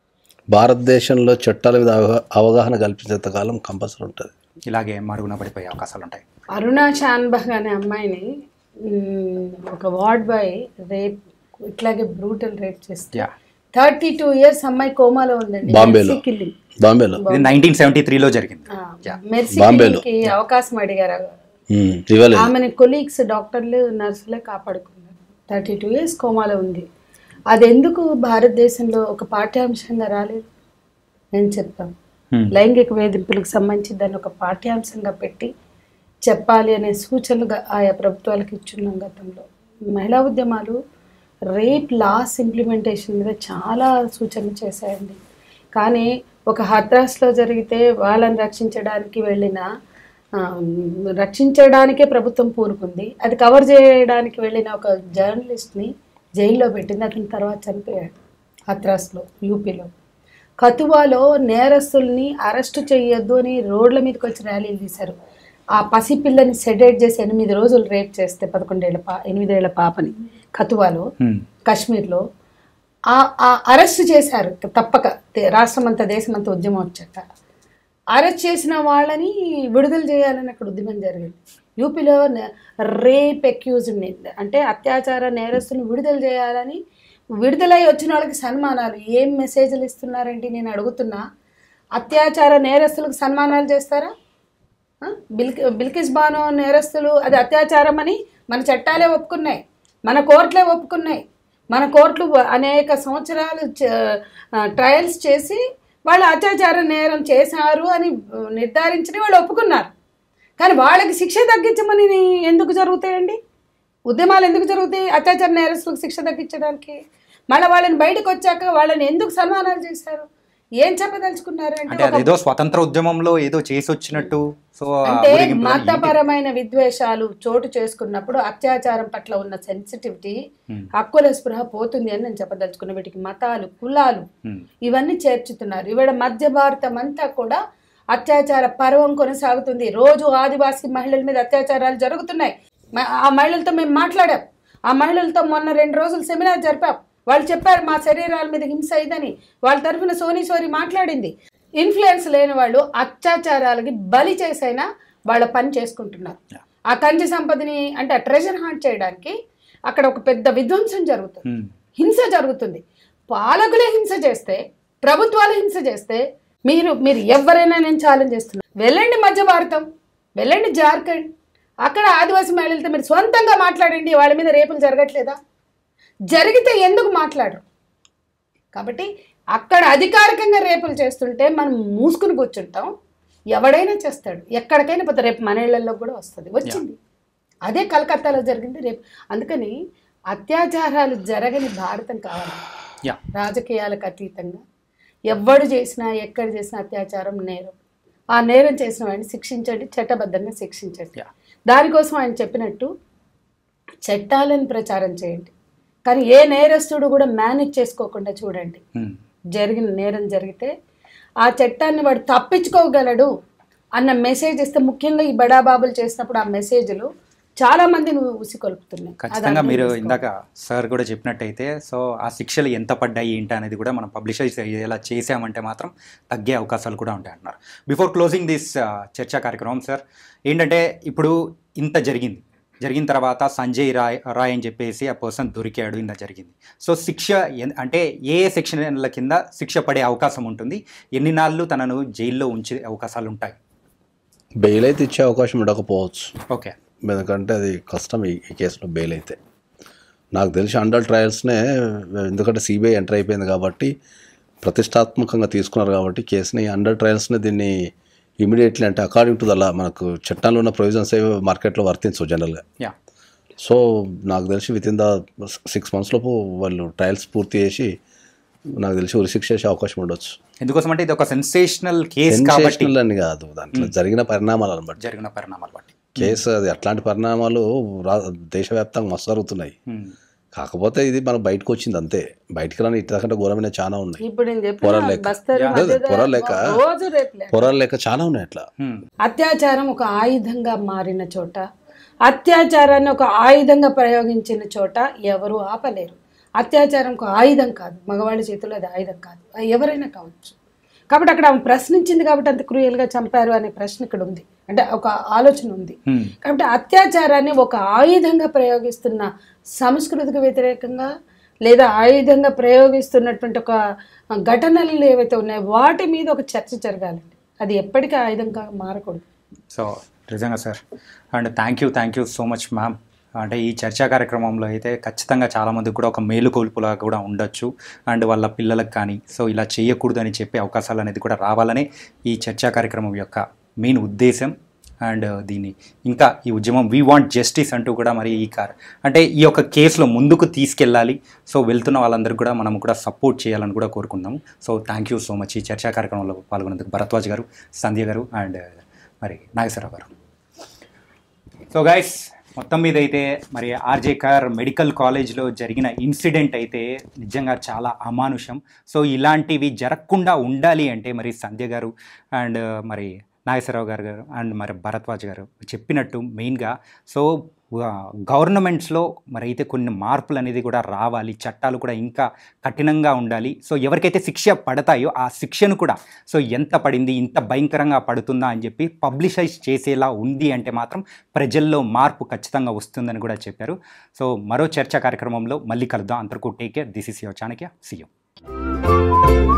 భారతదేశంలో చట్టాల మీద అవగా- అవగాహన కల్పించేంత కాలం కంపల్సరీ ఉంటుంది ఇలాగే మరుగున పడిపోయే అవకాశాలు ఉంటాయి అరుణ షాన్బహ్ అనే అమ్మాయిని మ్, ఒక వార్డ్ బాయ్ రేప్ ఇట్లాగే బ్రూటల్ రేప్ చేస్తే యా థర్టీ టూ ఇయర్స్ అమ్మాయి కోమాలో ఉందండి బాంబేలో. మెర్సీ కిల్లింగ్ బాంబేలో ఇది నైన్టీన్ సెవెంటీ త్రీలో జరిగింది Yeah. మెర్సీ బాంబేలో. కిల్లింగ్ కి అవకాశం అడిగారు ఉమ్, ఇవ్వలేదు ఆమెని కొలీగ్స్ డాక్టర్లు నర్సులే కాపాడుకున్నారు థర్టీ టూ ఇయర్స్ కోమాలో ఉంది అది ఎందుకు భారతదేశంలో ఒక పాఠ్యాంశంగా రాలేదు నేను చెప్తాను Hmm. లైంగిక వేధింపులకు సంబంధించి దాన్ని ఒక పాఠ్యాంశంగా పెట్టి చెప్పాలి అనే సూచనలుగా ఆయా ప్రభుత్వాలకు ఇచ్చున్నాం గతంలో మహిళా ఉద్యమాలు రేప్ లాస్ ఇంప్లిమెంటేషన్ మీద చాలా సూచనలు చేశాయండి కానీ ఒక హత్రాస్లో జరిగితే వాళ్ళని రక్షించడానికి వెళ్ళిన ఆ, రక్షించడానికే ప్రభుత్వం పూనుకుంది అది కవర్ చేయడానికి వెళ్ళిన ఒక జర్నలిస్ట్ని జైల్లో పెట్టింది అతని తర్వాత చనిపోయాడు హత్రాస్లో యూపీలో కతువాలో నేరస్తుల్ని అరెస్టు చేయొద్దు అని రోడ్ల మీదకి వచ్చి ర్యాలీలు తీశారు ఆ పసిపిల్లని సెడేట్ చేసి ఎనిమిది రోజులు రేప్ చేస్తే పదకొండేళ్ల పా ఎనిమిదేళ్ల పాపని కతువాలో హ్మ్. కాశ్మీర్లో ఆ ఆ అరెస్ట్ చేశారు తప్పక దే- రాష్ట్రమంతా దేశమంతా ఉద్యమం వచ్చాక అరెస్ట్ చేసిన వాళ్ళని విడుదల చేయాలని అక్కడ ఉద్యమం జరిగింది యూపీలో నే- రేప్ ఎక్యూజ్డ్ని అంటే అత్యాచార నేరస్తులను విడుదల చేయాలని విడుదలై వచ్చిన వాళ్ళకి సన్మానాలు ఏం మెసేజ్లు ఇస్తున్నారండి నేను అడుగుతున్నా అత్యాచార నేరస్తులకు సన్మానాలు చేస్తారా ఆ? బిల్కి బిల్కిస్ బానో నేరస్తులు అది అత్యాచారం అని మన చట్టాలే ఒప్పుకున్నాయి మన కోర్టులే ఒప్పుకున్నాయి మన కోర్టులు అనేక సంవత్సరాలు ట్రయల్స్ చేసి వాళ్ళు అత్యాచార నేరం చేశారు అని నిర్ధారించి వాళ్ళు ఒప్పుకున్నారు కానీ వాళ్ళకి శిక్ష తగ్గించమని ఎందుకు జరుగుతాయండి ఉద్యమాలు ఎందుకు జరుగుతాయి అత్యాచార నేరస్తులకు శిక్ష తగ్గించడానికి మళ్ళీ వాళ్ళని బయటకు వచ్చాక వాళ్ళని ఎందుకు సన్మానాలు చేశారు ఏం చెప్పదలుచుకున్నారు అంటే అంటే ఒక అదేదో స్వతంత్ర ఉద్యమంలో ఏదో చేసి వచ్చినట్టు సో ఆ అంటే ఊరేగింపులో ఏంటి? మతపరమైన విద్వేషాలు చోటు చేసుకున్నప్పుడు అత్యాచారం పట్ల ఉన్న సెన్సిటివిటీ Hmm. హక్కుల స్పృహ పోతుంది అని నేను చెప్పదలుచుకున్న వీటికి మతాలు కులాలు హ్మ్. ఇవన్నీ చేర్చుతున్నారు ఇవాళ మధ్య భారతం అంతా కూడా అత్యాచార పర్వం కొనసాగుతుంది రోజు ఆదివాసీ మహిళల మీద అత్యాచారాలు జరుగుతున్నాయి మ- ఆ మహిళలతో మేము మాట్లాడాం ఆ మహిళలతో మొన్న రెండు రోజులు సెమినార్ జరిపాం వాళ్ళు చెప్పారు మా శరీరాల మీద హింస ఇదని వాళ్ళ తరఫున సోనీ సోరీ మాట్లాడింది ఇన్ఫ్లుయెన్స్ లేని వాళ్ళు అత్యాచారాలకి బలి చేసైనా వాళ్ళ పని చేసుకుంటున్నారు ఆ కంచి సంపదని అంటే ఆ ట్రెజర్ హాంట్ చేయడానికి అక్కడ ఒక పెద్ద విధ్వంసం జరుగుతుంది హ్మ్. హింస జరుగుతుంది పాలకులే హింస చేస్తే ప్రభుత్వాలు హింస చేస్తే మీరు మీరు ఎవరైనా నేను ఛాలెంజ్ చేస్తున్నాను వెళ్ళండి మధ్య భారతం వెళ్ళండి జార్ఖండ్ అక్కడ ఆదివాసీ మహిళలతో మీరు సొంతంగా మాట్లాడండి వాళ్ళ మీద రేపులు జరగట్లేదా జరిగితే ఎందుకు మాట్లాడరు కాబట్టి అక్కడ అధికారికంగా రేపులు చేస్తుంటే మనం మూసుకుని కూర్చుంటాం ఎవడైనా చేస్తాడు ఎక్కడికైనా పోతే రేపు మన ఇళ్లలో కూడా వస్తుంది వచ్చింది అదే కలకత్తాలో జరిగింది రేపు అందుకని అత్యాచారాలు జరగని భారతం కావాలి యా రాజకీయాలకు అతీతంగా ఎవడు చేసినా ఎక్కడ చేసినా అత్యాచారం నేరం ఆ నేరం చేసిన వాడిని శిక్షించండి చట్టబద్ధంగా శిక్షించండి Yeah. దానికోసం ఆయన చెప్పినట్టు చట్టాలను ప్రచారం చేయండి కానీ ఏ నేరస్తుడు కూడా మేనేజ్ చేసుకోకుండా చూడండి హ్మ్. జరిగిన నేరం జరిగితే ఆ చట్టాన్ని వాడు తప్పించుకోగలడు అన్న మెసేజ్ ఇస్తే ముఖ్యంగా ఈ బడాబాబులు చేసినప్పుడు ఆ మెసేజ్లు చాలా మందిని ఉసికొల్పుతున్నాయి అది ఖచ్చితంగా అర్థం మీరు చేసుకోవాలి. ఇందాక సార్ కూడా చెప్పినట్టయితే సో ఆ శిక్షలు ఎంత పడ్డాయి ఏంటి అనేది కూడా మనం పబ్లిషైజ్ ఇలా చేసామంటే మాత్రం తగ్గే అవకాశాలు కూడా ఉంటాయి అంటున్నారు బిఫోర్ క్లోజింగ్ దిస్ చర్చా కార్యక్రమం సార్ ఏంటంటే ఇప్పుడు ఇంత జరిగింది జరిగిన తర్వాత సంజయ్ రాయ్ రాయ్ అని చెప్పేసి ఆ పర్సన్ దొరికాడు ఇంత జరిగింది సో శిక్ష ఎన్- అంటే ఏ ఏ సెక్షన్ల కింద శిక్ష పడే అవకాశం ఉంటుంది ఎన్ని నాళ్ళు తనను జైల్లో ఉంచే అవకాశాలు ఉంటాయి బెయిల్ అయితే ఇచ్చే అవకాశం ఉండకపోవచ్చు ఓకే ఎందుకంటే అది కష్టం ఈ ఈ కేసులో బెయిల్ అయితే నాకు తెలిసి అండర్ ట్రయల్స్నే ఎందుకంటే సిబిఐ ఎంటర్ అయిపోయింది కాబట్టి ప్రతిష్టాత్మకంగా తీసుకున్నారు కాబట్టి కేసుని అండర్ ట్రయల్స్ని దీన్ని ఇమీడియట్లీ అంటే అకార్డింగ్ టు దలా మనకు చట్టంలో ఉన్న ప్రొవిజన్స్ ఏవి మార్కెట్లో వర్తించవు జనరల్గా యా సో నాకు తెలిసి with in the six months లోపు వాళ్ళు ట్రయల్స్ పూర్తి చేసి నాకు తెలిసి ఉరిశిక్ష చేసే అవకాశం ఉండొచ్చు ఎందుకోసం అంటే ఇది ఒక సెన్సేషనల్ కేసు కాబట్టి సెన్సేషనల్ అని కాదు దాంట్లో జరిగిన పరిణామాలను బట్టి జరిగిన పరిణామాలు బట్టి కేసు అది అట్లాంటి పరిణామాలు రా దేశవ్యాప్తంగా మస్తు జరుగుతున్నాయి హ్మ్. కాకపోతే ఇది మనకు బయటకు వచ్చింది అంతే బయటికి రాని ఇట్లకంటే ఘోరమైన చాలా ఉన్నాయి ఇప్పుడు నేను పొరలు చెప్పిన లెక్క. బస్తరు Yeah. మధ్య అదే, పొరలు లెక్క. రోజు రేపులే పొరాలు లేక చాలా ఉన్నాయి అట్లా హ్మ్. అత్యాచారం ఒక ఆయుధంగా మారిన చోట అత్యాచారాన్ని ఒక ఆయుధంగా ప్రయోగించిన చోట ఎవరు ఆపలేరు అత్యాచారం ఒక ఆయుధం కాదు మగవాళ్ళ చేతిలో అది ఆయుధం కాదు అది ఎవరైనా కావచ్చు కాబట్టి అక్కడ ఆమె ప్రశ్నించింది కాబట్టి అంత క్రూయల్గా చంపారు అనే ప్రశ్న ఇక్కడ ఉంది అంటే ఒక ఆలోచన ఉంది హ్మ్. కాబట్టి అత్యాచారాన్ని ఒక ఆయుధంగా ప్రయోగిస్తున్న సంస్కృతికి వ్యతిరేకంగా లేదా ఆయుధంగా ప్రయోగిస్తున్నటువంటి ఒక ఘటనలు ఏవైతే ఉన్నాయో వాటి మీద ఒక చర్చ జరగాలండి అది ఎప్పటికీ ఆయుధంగా మారకూడదు సో నిజంగా sir and thank you thank you so much ma'am అంటే ఈ చర్చా కార్యక్రమంలో అయితే ఖచ్చితంగా చాలామందికి కూడా ఒక మేలుకొల్పులా కూడా ఉండొచ్చు అండ్ వాళ్ళ పిల్లలకు కానీ సో ఇలా చేయకూడదు అని చెప్పే అవకాశాలు అనేది కూడా రావాలనే ఈ చర్చా కార్యక్రమం యొక్క మెయిన్ ఉద్దేశం అండ్ దీన్ని ఇంకా ఈ ఉద్యమం వీ వాంట్ జస్టిస్ అంటూ కూడా మరి ఈ కార్ అంటే ఈ యొక్క కేసులో ముందుకు తీసుకెళ్ళాలి సో వెళ్తున్న వాళ్ళందరికీ కూడా మనం కూడా సపోర్ట్ చేయాలని కూడా కోరుకుందాము so thank you so much ఈ చర్చా కార్యక్రమంలో పాల్గొన్నందుకు భరద్వాజ్ గారు సంధ్య గారు అండ్ మరి నాగేశ్వరరావు గారు సో గైస్ మొత్తం మీద అయితే మరి ఆర్జే కార్ మెడికల్ కాలేజ్లో జరిగిన ఇన్సిడెంట్ అయితే నిజంగా చాలా అమానుషం సో ఇలాంటివి జరగకుండా ఉండాలి అంటే మరి సంధ్య గారు అండ్ మరి నాగేశ్వరరావు గారు గారు అండ్ మరి భరద్వాజ్ గారు చెప్పినట్టు మెయిన్గా సో గవర్నమెంట్స్లో మరి అయితే కొన్ని మార్పులు అనేది కూడా రావాలి చట్టాలు కూడా ఇంకా కఠినంగా ఉండాలి సో ఎవరికైతే శిక్ష పడతాయో ఆ శిక్షను కూడా సో ఎంత పడింది ఇంత భయంకరంగా పడుతుందా అని చెప్పి పబ్లిషైజ్ చేసేలా ఉంది అంటే మాత్రం ప్రజల్లో మార్పు ఖచ్చితంగా వస్తుందని కూడా చెప్పారు సో మరో చర్చా కార్యక్రమంలో మళ్ళీ కలుద్దాం అంతకు take care this is your Chanakya CM